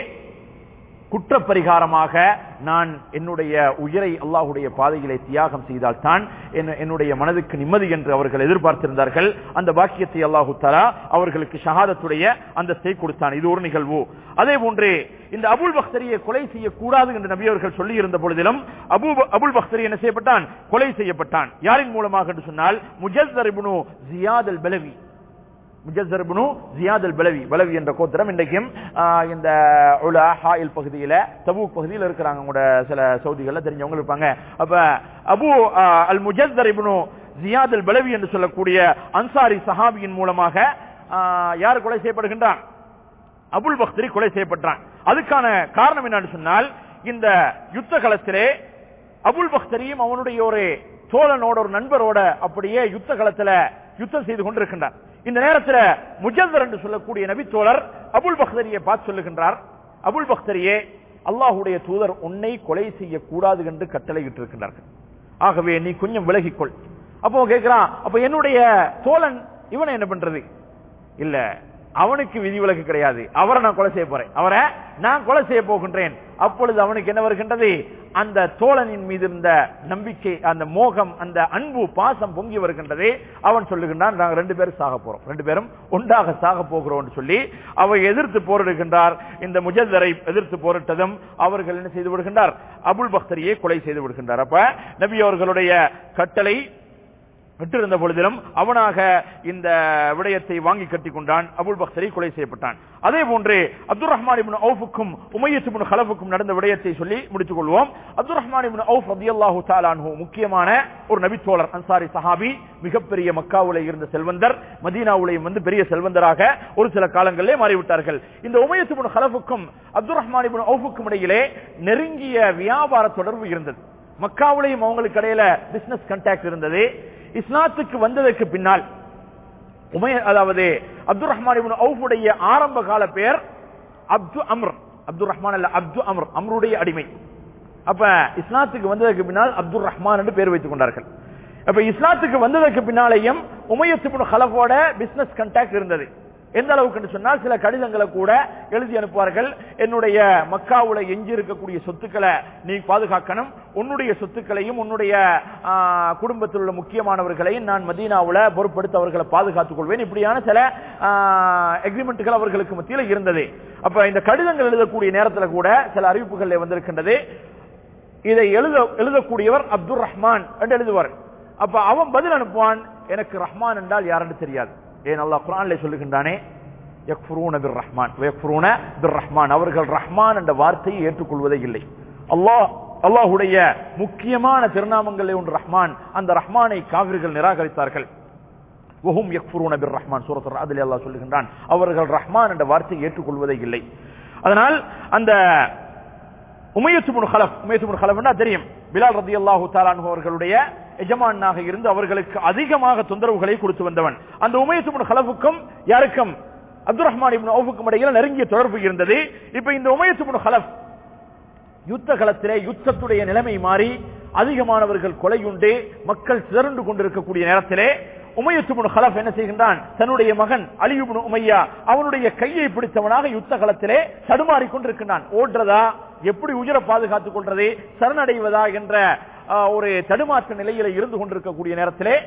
குற்றப்பரிகாரமாக நான் என்னுடைய உயிரை அல்லாஹுடைய பாதையிலே தியாகம் செய்தால் தான் என்- என்னுடைய மனதுக்கு நிம்மதி என்று அவர்கள் எதிர்பார்த்திருந்தார்கள் அந்த பாக்கியத்தை அல்லாஹு தலா அவர்களுக்கு ஷஹாதத்துடைய அந்தஸ்தை கொடுத்தான் இது ஒரு நிகழ்வு அதே போன்று இந்த அபுல் பக்தரியை கொலை செய்யக்கூடாது என்று நபி அவர்கள் சொல்லி இருந்த பொழுதிலும் அபு அபுல் பக்தரி என்ன செய்யப்பட்டான் கொலை செய்யப்பட்டான் யாரின் மூலமாக என்று சொன்னால் முஜஸ்தர் இப்னு ஜியாத் அல் பலவி முஜஸ்ஸர் இப்னு ஜியாத் அல் பலவி பலவி என்ற கோத்திரம் இன்றைக்கும் ஆ, இந்த உலா ஹாயில் பகுதியில தபூக் பகுதியில் இருக்கிறாங்க கூட சில சவுதிகள்ல தெரிஞ்சவங்க இருப்பாங்க அப்ப அபு ஆ, அல் முஜஸ்ஸர் இப்னு ஜியாத் அல் பலவி என்று சொல்லக்கூடிய அன்சாரி சஹாபியின் மூலமாக ஆ, யார் கொலை செய்யப்படுகின்றான் அபுல் பக்தரி கொலை செய்யப்பட்டான் அதுக்கான காரணம் என்னன்னு சொன்னால் இந்த யுத்த களத்திலே அபுல் பக்தரியும் அவனுடைய ஒரு தோழனோட ஒரு நண்பரோட அப்படியே யுத்த களத்துல யுத்தம் செய்து கொண்டிருக்கின்றார் இந்த நேரத்துல முஜல்லர் என்று சொல்லக்கூடிய நபி தோழர் அபுல் பக்தரியை பார்த்து சொல்லுகின்றார் அபுல் பக்தரியே அல்லாஹுடைய தூதர் உன்னை கொலை செய்யக்கூடாது என்று கட்டளையிட்டு இருக்கின்றார்கள் ஆகவே நீ கொஞ்சம் விலகிக்கொள் அப்போ கேட்கிறான் அப்ப என்னுடைய தோழன் இவனை என்ன பண்றது இல்ல அவனுக்கு விதிவிலக்கு கிடையாது அவரை நான் கொலை செய்ய போறேன் அவரை நான் கொலை செய்ய போகின்றேன் அப்பொழுது அவனுக்கு என்ன வருகின்றது அந்த தோழனின் மீது இருந்த நம்பிக்கை அந்த மோகம் அந்த அன்பு பாசம் பொங்கி வருகின்றது அவன் சொல்லுகின்றான் நாங்க ரெண்டு பேரும் சாக போறோம் ரெண்டு பேரும் ஒன்றாக சாக போகிறோம் என்று சொல்லி அவை எதிர்த்து போரிடுகின்றார் இந்த முஜல்லரை எதிர்த்து போரிட்டதும் அவர்கள் என்ன செய்து விடுகின்றார் அபுல் பக்தரியை கொலை செய்து விடுகின்றார் அப்ப நபி அவர்களுடைய கட்டளை விட்டிருந்த பொழுதிலும் அவனாக இந்த விடயத்தை வாங்கி கட்டிக் கொண்டான் அபுல் பக்தரி கொலை செய்யப்பட்டான் அதே போன்று அப்துல் ரஹ்மான் இப்னு அவுஃபுக்கும் உமையத் இப்னு ஹலஃபுக்கும் நடந்த விடயத்தை சொல்லி முடித்துக் கொள்வோம் அப்துல் ரஹ்மான் இப்னு அவுஃப் ரலியல்லாஹு தஆலா அன்ஹு முக்கியமான ஒரு நபித்தோழர் அன்சாரி சஹாபி மிகப்பெரிய மக்காவுல இருந்த செல்வந்தர் மதீனாவுலையும் வந்து பெரிய செல்வந்தராக ஒரு சில காலங்களிலே மாறிவிட்டார்கள் இந்த உமையத் இப்னு ஹலஃபுக்கும் அப்துல் ரஹ்மான் இப்னு அவுஃபுக்கும் இடையிலே நெருங்கிய வியாபார தொடர்பு இருந்தது மக்காவுலையும் அவங்களுக்கு இடையில பிசினஸ் கான்டாக்ட் இருந்தது இஸ்லாத்துக்கு வந்ததற்கு பின்னால் உமைய அதாவது அப்துல் ரஹ்மான் இப்னு அவுஃபுடைய ஆரம்ப கால பேர் அப்து அம்ர் அப்துல் ரஹ்மான் அல்ல அப்து அம்ர் அம்ருடைய அடிமை அப்ப இஸ்லாத்துக்கு வந்ததற்கு பின்னால் அப்துல் ரஹ்மான் என்று பேர் வைத்துக் கொண்டார்கள் அப்ப இஸ்லாத்துக்கு வந்ததற்கு பின்னாலேயும் உமையத் இப்னு ஹலஃபோட பிசினஸ் கான்டாக்ட் இருந்தது எந்த அளவுக்கு சொன்னால் சில கடிதங்களை கூட எழுதி அனுப்புவார்கள் என்னுடைய மக்காவுல எஞ்சி இருக்கக்கூடிய சொத்துக்களை நீ பாதுகாக்கணும் உன்னுடைய சொத்துக்களையும் உன்னுடைய ஆ, குடும்பத்தில் உள்ள முக்கியமானவர்களையும் நான் மதீனாவுல பொறுப்படுத்த அவர்களை பாதுகாத்துக் கொள்வேன் இப்படியான சில எக்ரிமெண்ட்டுகள் அவர்களுக்கு மத்தியில் இருந்தது அப்ப இந்த கடிதங்கள் எழுதக்கூடிய நேரத்தில் கூட சில அறிவிப்புகள் வந்திருக்கின்றது இதை எழுத எழுதக்கூடியவர் அப்துல் ரஹ்மான் என்று எழுதுவார் அப்ப அவன் பதில் அனுப்புவான் எனக்கு ரஹ்மான் என்றால் யாருன்னு தெரியாது ஏன் அல்லாஹ் குரான்ல சொல்லுகின்றானே யக்ஃபுரூன பிர் ரஹ்மான் வயக்ஃபுரூன பிர் ரஹ்மான் அவர்கள் ரஹ்மான் என்ற வார்த்தையை ஏற்றுக்கொள்வதே இல்லை அல்லாஹ் அல்லாஹுடைய முக்கியமான திருநாமங்களில் ஒன்று ரஹ்மான் அந்த ரஹ்மானை காவிர்கள் நிராகரித்தார்கள் வஹும் யக்ஃபுரூன பிர் ரஹ்மான் சூரத் அதில் அல்லாஹ் சொல்லுகின்றான் அவர்கள் ரஹ்மான் என்ற வார்த்தையை ஏற்றுக்கொள்வதே இல்லை அதனால் அந்த உமையத்துமுன் ஹலப் உமையத்துமுன் ஹலப்னா தெரியும் பிலால் ரதி அல்லாஹு அவர்களுடைய எஜமானாக இருந்து அவர்களுக்கு அதிகமாக தொந்தரவுகளை கொடுத்து வந்தவன் அந்த உமையத்துமுன் ஹலஃபுக்கும் யாருக்கும் அப்துல் ரஹ்மான் இப்னு அவுஃபுக்கும் இடையில நெருங்கிய தொடர்பு இருந்தது இப்ப இந்த உமையத்துமுன் ஹலப் யுத்த களத்திலே யுத்தத்துடைய நிலைமை மாறி அதிகமானவர்கள் கொலையுண்டு மக்கள் சிதறண்டு கொண்டிருக்கக்கூடிய நேரத்திலே உமையத்துமுன் ஹலப் என்ன செய்கின்றான் தன்னுடைய மகன் அலியுபுன் உமையா அவனுடைய கையை பிடித்தவனாக யுத்த களத்திலே தடுமாறிக் கொண்டிருக்கின்றான் ஓடுறதா எப்படி உயிரை பாதுகாத்துக் கொள்றது சரணடைவதா என்ற ஆஹ், ஒரு தடுமாற்ற நிலையில இருந்து கொண்டிருக்கக்கூடிய நேரத்திலே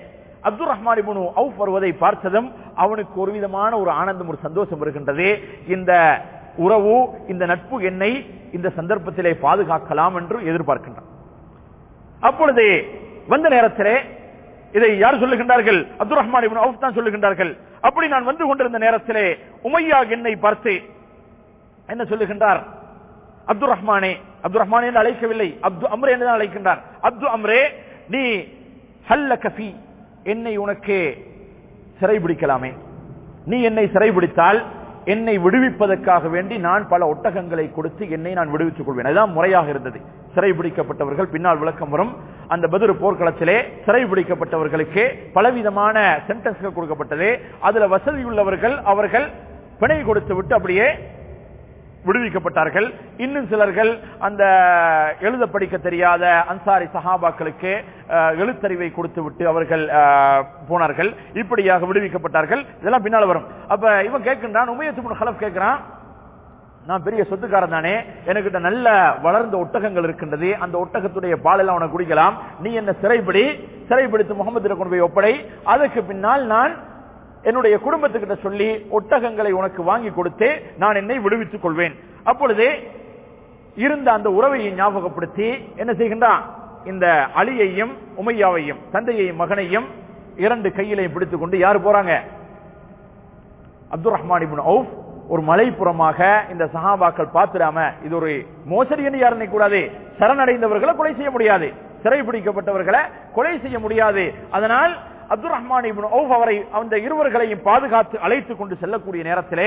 அப்துல் ரஹ்மான் இப்னு அவுஃப் வருவதை பார்த்ததும் அவனுக்கு ஒரு விதமான ஒரு ஆனந்தம் ஒரு சந்தோஷம் இருக்கின்றது இந்த உறவு இந்த நட்பு என்னை இந்த சந்தர்ப்பத்திலே பாதுகாக்கலாம் என்று எதிர்பார்க்கின்றான் அப்பொழுது வந்த நேரத்திலே இதை யார் சொல்லுகின்றார்கள் அப்துல் ரஹ்மான் இப்னு அவுஃப் தான் சொல்லுகின்றார்கள் அப்படி நான் வந்து கொண்டிருந்த நேரத்திலே உமையா என்னை பார்த்து என்ன சொல்லுகின்றார் அப்துல் ரஹ்மானே அப்துல் ரஹ்மானே என்று அழைக்கவில்லை அப்து அம்ரே என்று தான் அழைக்கின்றார் அப்து அம்ரே நீ ஹல்ல கஃபி என்னை உனக்கு சிறைபிடிக்கலாமே நீ என்னை சிறைபிடித்தால் என்னை விடுவிப்பதற்காக வேண்டி நான் பல ஒட்டகங்களை கொடுத்து என்னை நான் விடுவித்துக் கொள்வேன் அதுதான் முறையாக இருந்தது சிறைபிடிக்கப்பட்டவர்கள் பின்னால் விளக்கம் வரும் அந்த பதிரு போர்க்களத்திலே சிறைபிடிக்கப்பட்டவர்களுக்கு பலவிதமான சென்டென்ஸ்கள் கொடுக்கப்பட்டது அதுல வசதி உள்ளவர்கள் அவர்கள் பிணை கொடுத்து விட்டு அப்படியே விடுவிக்கப்பட்டார்கள் இன்னும் சிலர்கள் அந்த எழுத படிக்க தெரியாத அன்சாரி சஹாபாக்களுக்கு அஹ், எழுத்தறிவை கொடுத்து விட்டு அவர்கள் அஹ், போனார்கள் இப்படியாக விடுவிக்கப்பட்டார்கள் இதெல்லாம் பின்னால வரும் அப்ப இவன் கேட்கின்றான் உமையத்து ஹலப் கேட்கிறான் நான் பெரிய சொத்துக்காரன் தானே எனக்கிட்ட நல்ல வளர்ந்த ஒட்டகங்கள் இருக்கின்றது அந்த ஒட்டகத்துடைய பாலெல்லாம் உனக்கு குடிக்கலாம் நீ என்ன சிறைப்பிடி சிறைப்பிடித்து முகமது கொண்டு போய் ஒப்படை அதுக்கு பின்னால் நான் என்னுடைய குடும்பத்துக்கிட்ட சொல்லி ஒட்டகங்களை உனக்கு வாங்கி கொடுத்து நான் என்னை விடுவித்துக் கொள்வேன் அப்பொழுது இருந்த அந்த உறவையை ஞாபகப்படுத்தி என்ன செய்கின்றான் இந்த அலியையும் உமையாவையும் தந்தையையும் மகனையும் இரண்டு கையிலையும் பிடித்துக் கொண்டு யாரு போறாங்க அப்துல் ரஹ்மான் இப்னு அவுஃப் ஒரு மலைப்புறமாக இந்த சஹாபாக்கள் பார்த்துடாம இது ஒரு மோசடி என்று யாரும் கூடாது சரணடைந்தவர்களை கொலை செய்ய முடியாது சிறைபிடிக்கப்பட்டவர்களை கொலை செய்ய முடியாது அதனால் அப்துல் ரஹ்மான் இப்னு அவுஃப் அவரை அந்த இருவர்களையும் பாதுகாத்து அழைத்துக் கொண்டு செல்லக்கூடிய நேரத்திலே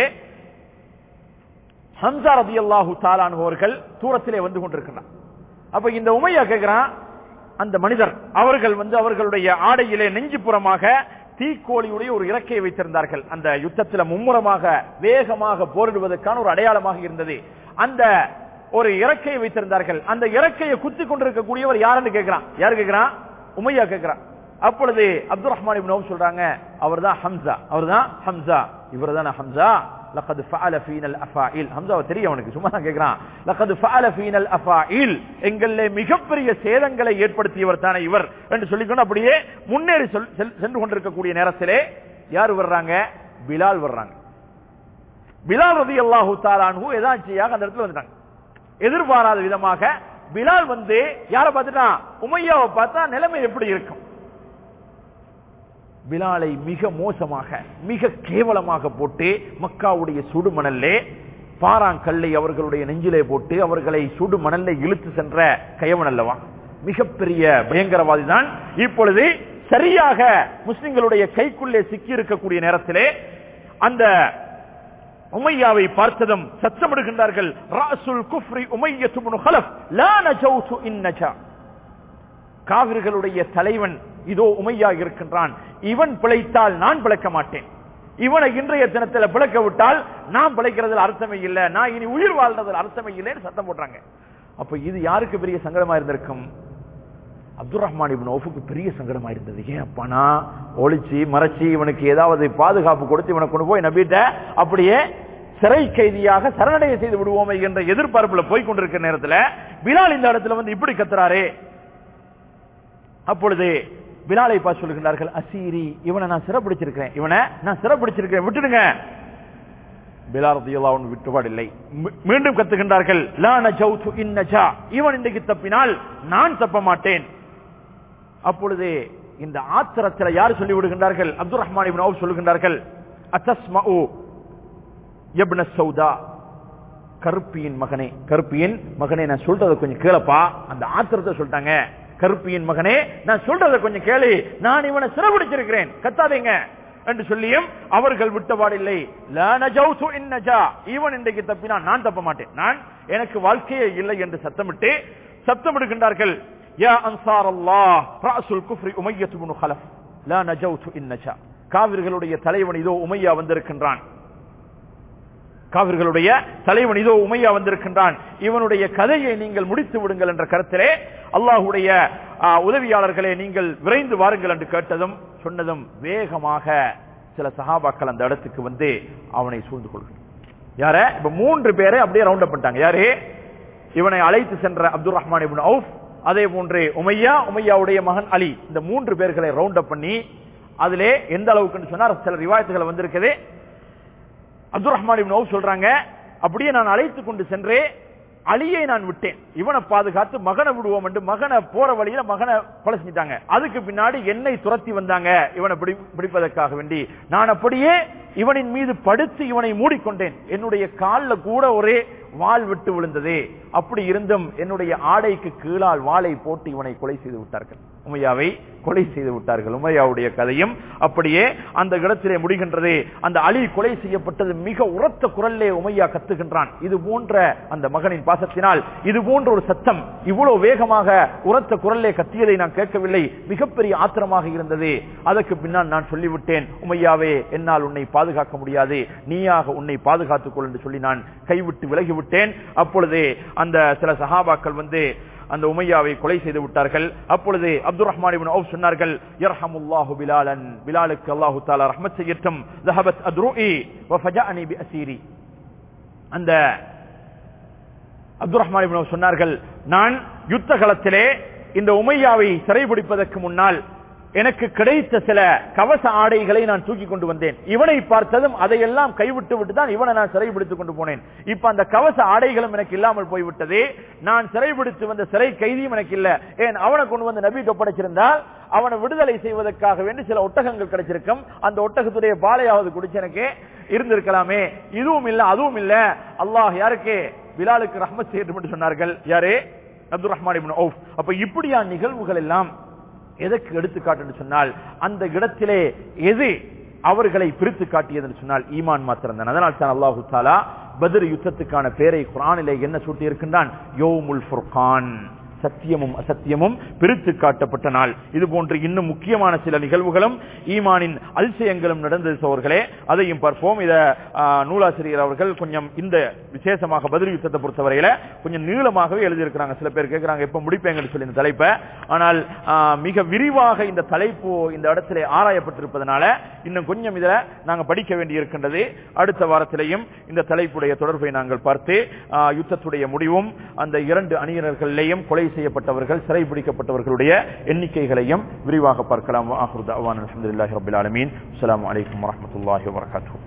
ஹம்சா ரதியல்லாஹு தாலான் அவர்கள் தூரத்திலே வந்து கொண்டிருக்கிறார் அப்ப இந்த உமையா கேட்கிறான் அந்த மனிதர் அவர்கள் வந்து அவர்களுடைய ஆடையிலே நெஞ்சுப்புறமாக தீக்கோழியுடைய ஒரு இறக்கையை வைத்திருந்தார்கள் அந்த யுத்தத்தில் மும்முரமாக வேகமாக போரிடுவதற்கான ஒரு அடையாளமாக இருந்தது அந்த ஒரு இறக்கையை வைத்திருந்தார்கள் அந்த இறக்கையை குத்தி கொண்டிருக்கக்கூடியவர் யாருன்னு கேட்கிறான் யாரு கேட்கிறான் உமையா கேட்கிறான் அப்பொழுது அப்துல் ரஹ்மான் இப்னு அவுஃப் சொல்றாங்க அவர்தான் ஹம்சா அவர்தான் ஹம்சா இவர்தான் ஹம்சா லக்கது ஃபஅல ஃபீனல் அஃபாயில் ஹம்சாவை தெரியும் அவனுக்கு சும்மா தான் கேக்குறான் லக்கது ஃபஅல ஃபீனல் அஃபாயில் எங்களிலே மிகப்பெரிய சேதங்களை ஏற்படுத்தியவர் தானே இவர் என்று சொல்லிக்கொண்டு அப்படியே முன்னேறி சொல்- செல்- சென்று கொண்டிருக்கக்கூடிய நேரத்திலே யார் வர்றாங்க பிலால் வர்றாங்க பிலால் ரதி அல்லாஹு தாலானு எதாச்சியாக அந்த இடத்துல வந்துட்டாங்க எதிர்பாராத விதமாக பிலால் வந்து யாரை பார்த்துட்டான் உமையாவை பார்த்தா நிலைமை எப்படி இருக்கும் பிலாலை மிக மோசமாக மிக கேவலமாக போட்டு மக்காவுடைய சுடுமணல்லே பாறாங்கல்லை அவர்களுடைய நெஞ்சிலே போட்டு அவர்களை சுடு மணல்ல இழுத்து சென்ற கயவன் அல்லவா மிகப்பெரிய பயங்கரவாதி தான் இப்பொழுது சரியாக முஸ்லிம்களுடைய கைக்குள்ளே சிக்கி இருக்கக்கூடிய நேரத்திலே அந்த உமையாவை பார்த்ததும் சத்தமிடுகின்றார்கள் ராசுல் குஃப்ரி உமையத்து இப்னு ஹலஃப் லா நஜௌது இன் நஜா காவிர்களுடைய தலைவன் இதோ உமையா இருக்கின்றான் இவன் பிழைத்தால் நான் பிழைக்க மாட்டேன் இவனை இன்றைய தினத்தில் பிழைக்க விட்டால் நான் பிழைக்கிறதுல அர்த்தமே இல்லை நான் இனி உயிர் வாழ்றதுல அர்த்தமே இல்லைன்னு சத்தம் போடுறாங்க அப்ப இது யாருக்கு பெரிய சங்கடமா இருந்திருக்கும் அப்துல் ரஹ்மான் இப்னு அவுஃபுக்கு பெரிய சங்கடமா இருந்தது ஏன் அப்பனா ஒளிச்சு மறைச்சு இவனுக்கு ஏதாவது பாதுகாப்பு கொடுத்து இவனை கொண்டு போய் நம்பிட்ட அப்படியே சிறை கைதியாக சரணடைய செய்து விடுவோமே என்ற எதிர்பார்ப்புல போய் கொண்டிருக்கிற நேரத்துல பிலால் இந்த இடத்துல வந்து இப்படி கத்துறாரே அப்பொழுது பிலாலை பார்த்து சொல்லுகின்றார்கள் அசீரி இவனை நான் சிறப்பிடிச்சிருக்கிறேன் இவனை நான் சிறப்பிடிச்சிருக்கிறேன் விட்டுடுங்க பிலால் ரதியல்லாஹு அன்ஹு விட்டுபாடில்லை மீ- மீண்டும் கத்துகின்றார்கள் லா நஜௌது இன் நஜா இவன் இன்றைக்கு தப்பினால் நான் தப்ப மாட்டேன் அப்பொழுது இந்த ஆத்திரத்தில் யார் சொல்லி விடுகின்றார்கள் அப்துல் ரஹ்மான் இப்னு அவுஃப் சொல்லுகின்றார்கள் அத்தஸ்மஉ இப்ன சௌதா கருப்பியின் மகனே கருப்பியின் மகனே நான் சொல்றதை கொஞ்சம் கேளப்பா அந்த ஆத்திரத்தை சொல்லிட்டாங்க கருப்பியின் மகனே நான் சொல்றதை கொஞ்சம் கேளு நான் இவனை சிறப்பிடிச்சிருக்கிறேன் கத்தாதீங்க என்று சொல்லியும் அவர்கள் விட்டபாடில்லை லா நஜௌது இன் நஜா இவன் இன்றைக்கு தப்பினா நான் தப்ப மாட்டேன் நான் எனக்கு வாழ்க்கையே இல்லை என்று சத்தமிட்டு சத்தமிடுகின்றார்கள் யா அன்சார் அல்லாஹ் ராசுல் குஃப்ரி உமையத் இப்னு ஹலஃப் லா நஜௌது இன் நஜா காவிர்களுடைய தலைவன் இதோ உமையா வந்திருக்கின்றான் காவிர்களுடைய தலைவன் இதோ உமையா வந்திருக்கின்றான் இவனுடைய கதையை நீங்கள் முடித்து விடுங்கள் என்ற கருத்திலே அல்லாஹுடைய ஆ, உதவியாளர்களே நீங்கள் விரைந்து வாருங்கள் என்று கேட்டதும் சொன்னதும் வேகமாக சில சஹாபாக்கள் அந்த இடத்துக்கு வந்து அவனை சூழ்ந்து கொள்கிறார் யார இப்ப மூன்று பேரை அப்படியே ரவுண்ட் அப் பண்ணிட்டாங்க யாரு இவனை அழைத்து சென்ற அப்துல் ரஹ்மான் இப்னு அவுஃப் அதே போன்று உமையா உமையாவுடைய மகன் அலி இந்த மூன்று பேர்களை ரவுண்ட் அப் பண்ணி அதிலே எந்த அளவுக்குன்னு சொன்னா சில ரிவாயத்துகள் வந்திருக்குது அப்துல் ரஹ்மான் இப்னு அவுஃப் சொல்றாங்க அப்படியே நான் அழைத்து கொண்டு சென்றே அலியை நான் விட்டேன் இவனை பாதுகாத்து மகனை விடுவோம் என்று மகனை போற வழியில மகனை கொலை செஞ்சிட்டாங்க அதுக்கு பின்னாடி என்னை துரத்தி வந்தாங்க இவனை பிடி- பிடிப்பதற்காக வேண்டி நான் அப்படியே இவனின் மீது படுத்து இவனை மூடிக்கொண்டேன் என்னுடைய கால்ல கூட ஒரே வாள் விட்டு விழுந்தது அப்படி இருந்தும் என்னுடைய ஆடைக்கு கீழால் வாளை போட்டு இவனை கொலை செய்து விட்டார்கள் உமையாவை கொலை செய்து விட்டார்கள் உமையாவுடைய கதையும் அப்படியே அந்த இடத்திலே முடிகின்றது அந்த அலி கொலை செய்யப்பட்டது மிக உரத்த குரல்லே உமையா கத்துகின்றான் இது போன்ற அந்த மகனின் பாசத்தினால் இது போன்ற ஒரு சத்தம் இவ்வளவு வேகமாக உரத்த குரல்லே கத்தியதை நான் கேட்கவில்லை மிகப்பெரிய ஆத்திரமாக இருந்தது அதற்கு பின்னால் நான் சொல்லிவிட்டேன் உமையாவே என்னால் உன்னை பாதுகாக்க முடியாது நீயாக உன்னை பாதுகாத்துக் கொள் என்று சொல்லி நான் கைவிட்டு விலகிவிட்டேன் அப்பொழுது அந்த சில சஹாபாக்கள் வந்து அந்த உமையாவை கொலை செய்து விட்டார்கள் அப்பொழுது அப்துல் ரஹ்மான் இப்னு அவுஃப் சொன்னார்கள் யர்ஹமுல்லாஹு பிலாலன் பிலாலுக்கு அல்லாஹு தஆலா ரஹ்மத் செய்யட்டும் ذهبت ادرؤي وفجأني باسيري அந்த அப்துல் ரஹ்மான் இப்னு அவுஃப் சொன்னார்கள் நான் யுத்த களத்திலே இந்த உமையாவை சிறைபிடிப்பதற்கு முன்னால் எனக்கு கிடைத்த சில கவச ஆடைகளை நான் தூக்கி கொண்டு வந்தேன் இவனை பார்த்ததும் அதையெல்லாம் கைவிட்டு விட்டு தான் இவனை நான் சிறைபிடித்துக் கொண்டு போனேன் இப்ப அந்த கவச ஆடைகளும் எனக்கு இல்லாமல் போய்விட்டது நான் சிறைபிடித்து வந்த சிறை கைதியும் எனக்கு இல்ல ஏன் அவனை கொண்டு வந்து நபி ஒப்படைச்சிருந்தால் அவனை விடுதலை செய்வதற்காக வேண்டி சில ஒட்டகங்கள் கிடைச்சிருக்கும் அந்த ஒட்டகத்துடைய பாலையாவது குடிச்சு எனக்கு இருந்திருக்கலாமே இதுவும் இல்ல அதுவும் இல்ல அல்லாஹ் யாருக்கு பிலாலுக்கு ரஹ்மத் செய்யட்டும் என்று சொன்னார்கள் யாரே அப்துல் ரஹ்மான் இப்னு அவுஃப் அப்ப இப்படியான நிகழ்வுகள் எல்லாம் எதற்கு எடுத்துக்காட்டு என்று சொன்னால் அந்த இடத்திலே எது அவர்களை பிரித்து காட்டியது என்று சொன்னால் ஈமான் மாத்திரம் தான் அதனால் தான் அல்லாஹு தாலா பத்ர் யுத்தத்துக்கான பேரை குரானிலே என்ன சூட்டி இருக்கின்றான் யோமுல் ஃபுர்கான் சத்தியமும் அசத்தியமும் பிரித்து காட்டப்பட்ட நாள் இது போன்று இன்னும் முக்கியமான சில நிகழ்வுகளும் ஈமானின் அல்சயங்களும் நடந்தது சோர்களே அதையும் பார்ப்போம் இத ஆ, நூலாசிரியர் அவர்கள் கொஞ்சம் இந்த விசேஷமாக பதில் யுத்தத்தை பொறுத்தவரையில கொஞ்சம் நீளமாகவே எழுதியிருக்கிறாங்க சில பேர் கேட்கிறாங்க எப்ப முடிப்பேங்கன்னு சொல்லி இந்த தலைப்பை ஆனால் ஆ, மிக விரிவாக இந்த தலைப்பு இந்த இடத்திலே ஆராயப்பட்டிருப்பதனால இன்னும் கொஞ்சம் இதுல நாங்க படிக்க வேண்டி இருக்கின்றது அடுத்த வாரத்திலேயும் இந்த தலைப்புடைய தொடர்பை நாங்கள் பார்த்து ஆ, யுத்தத்துடைய முடிவும் அந்த இரண்டு அணியினர்களிலேயும் கொலை செய்யப்பட்டவர்கள் சிறைபிடிக்கப்பட்டவர்களுடைய எண்ணிக்கைகளையும் விரிவாக பார்க்கலாம் ஆஹுர் தவான் அலமதுல்லாஹி ரபில் ஆலமீன் அஸ்ஸலாமு அலைக்கும் வரஹ்மத்துல்லாஹி வபரகாத்துஹு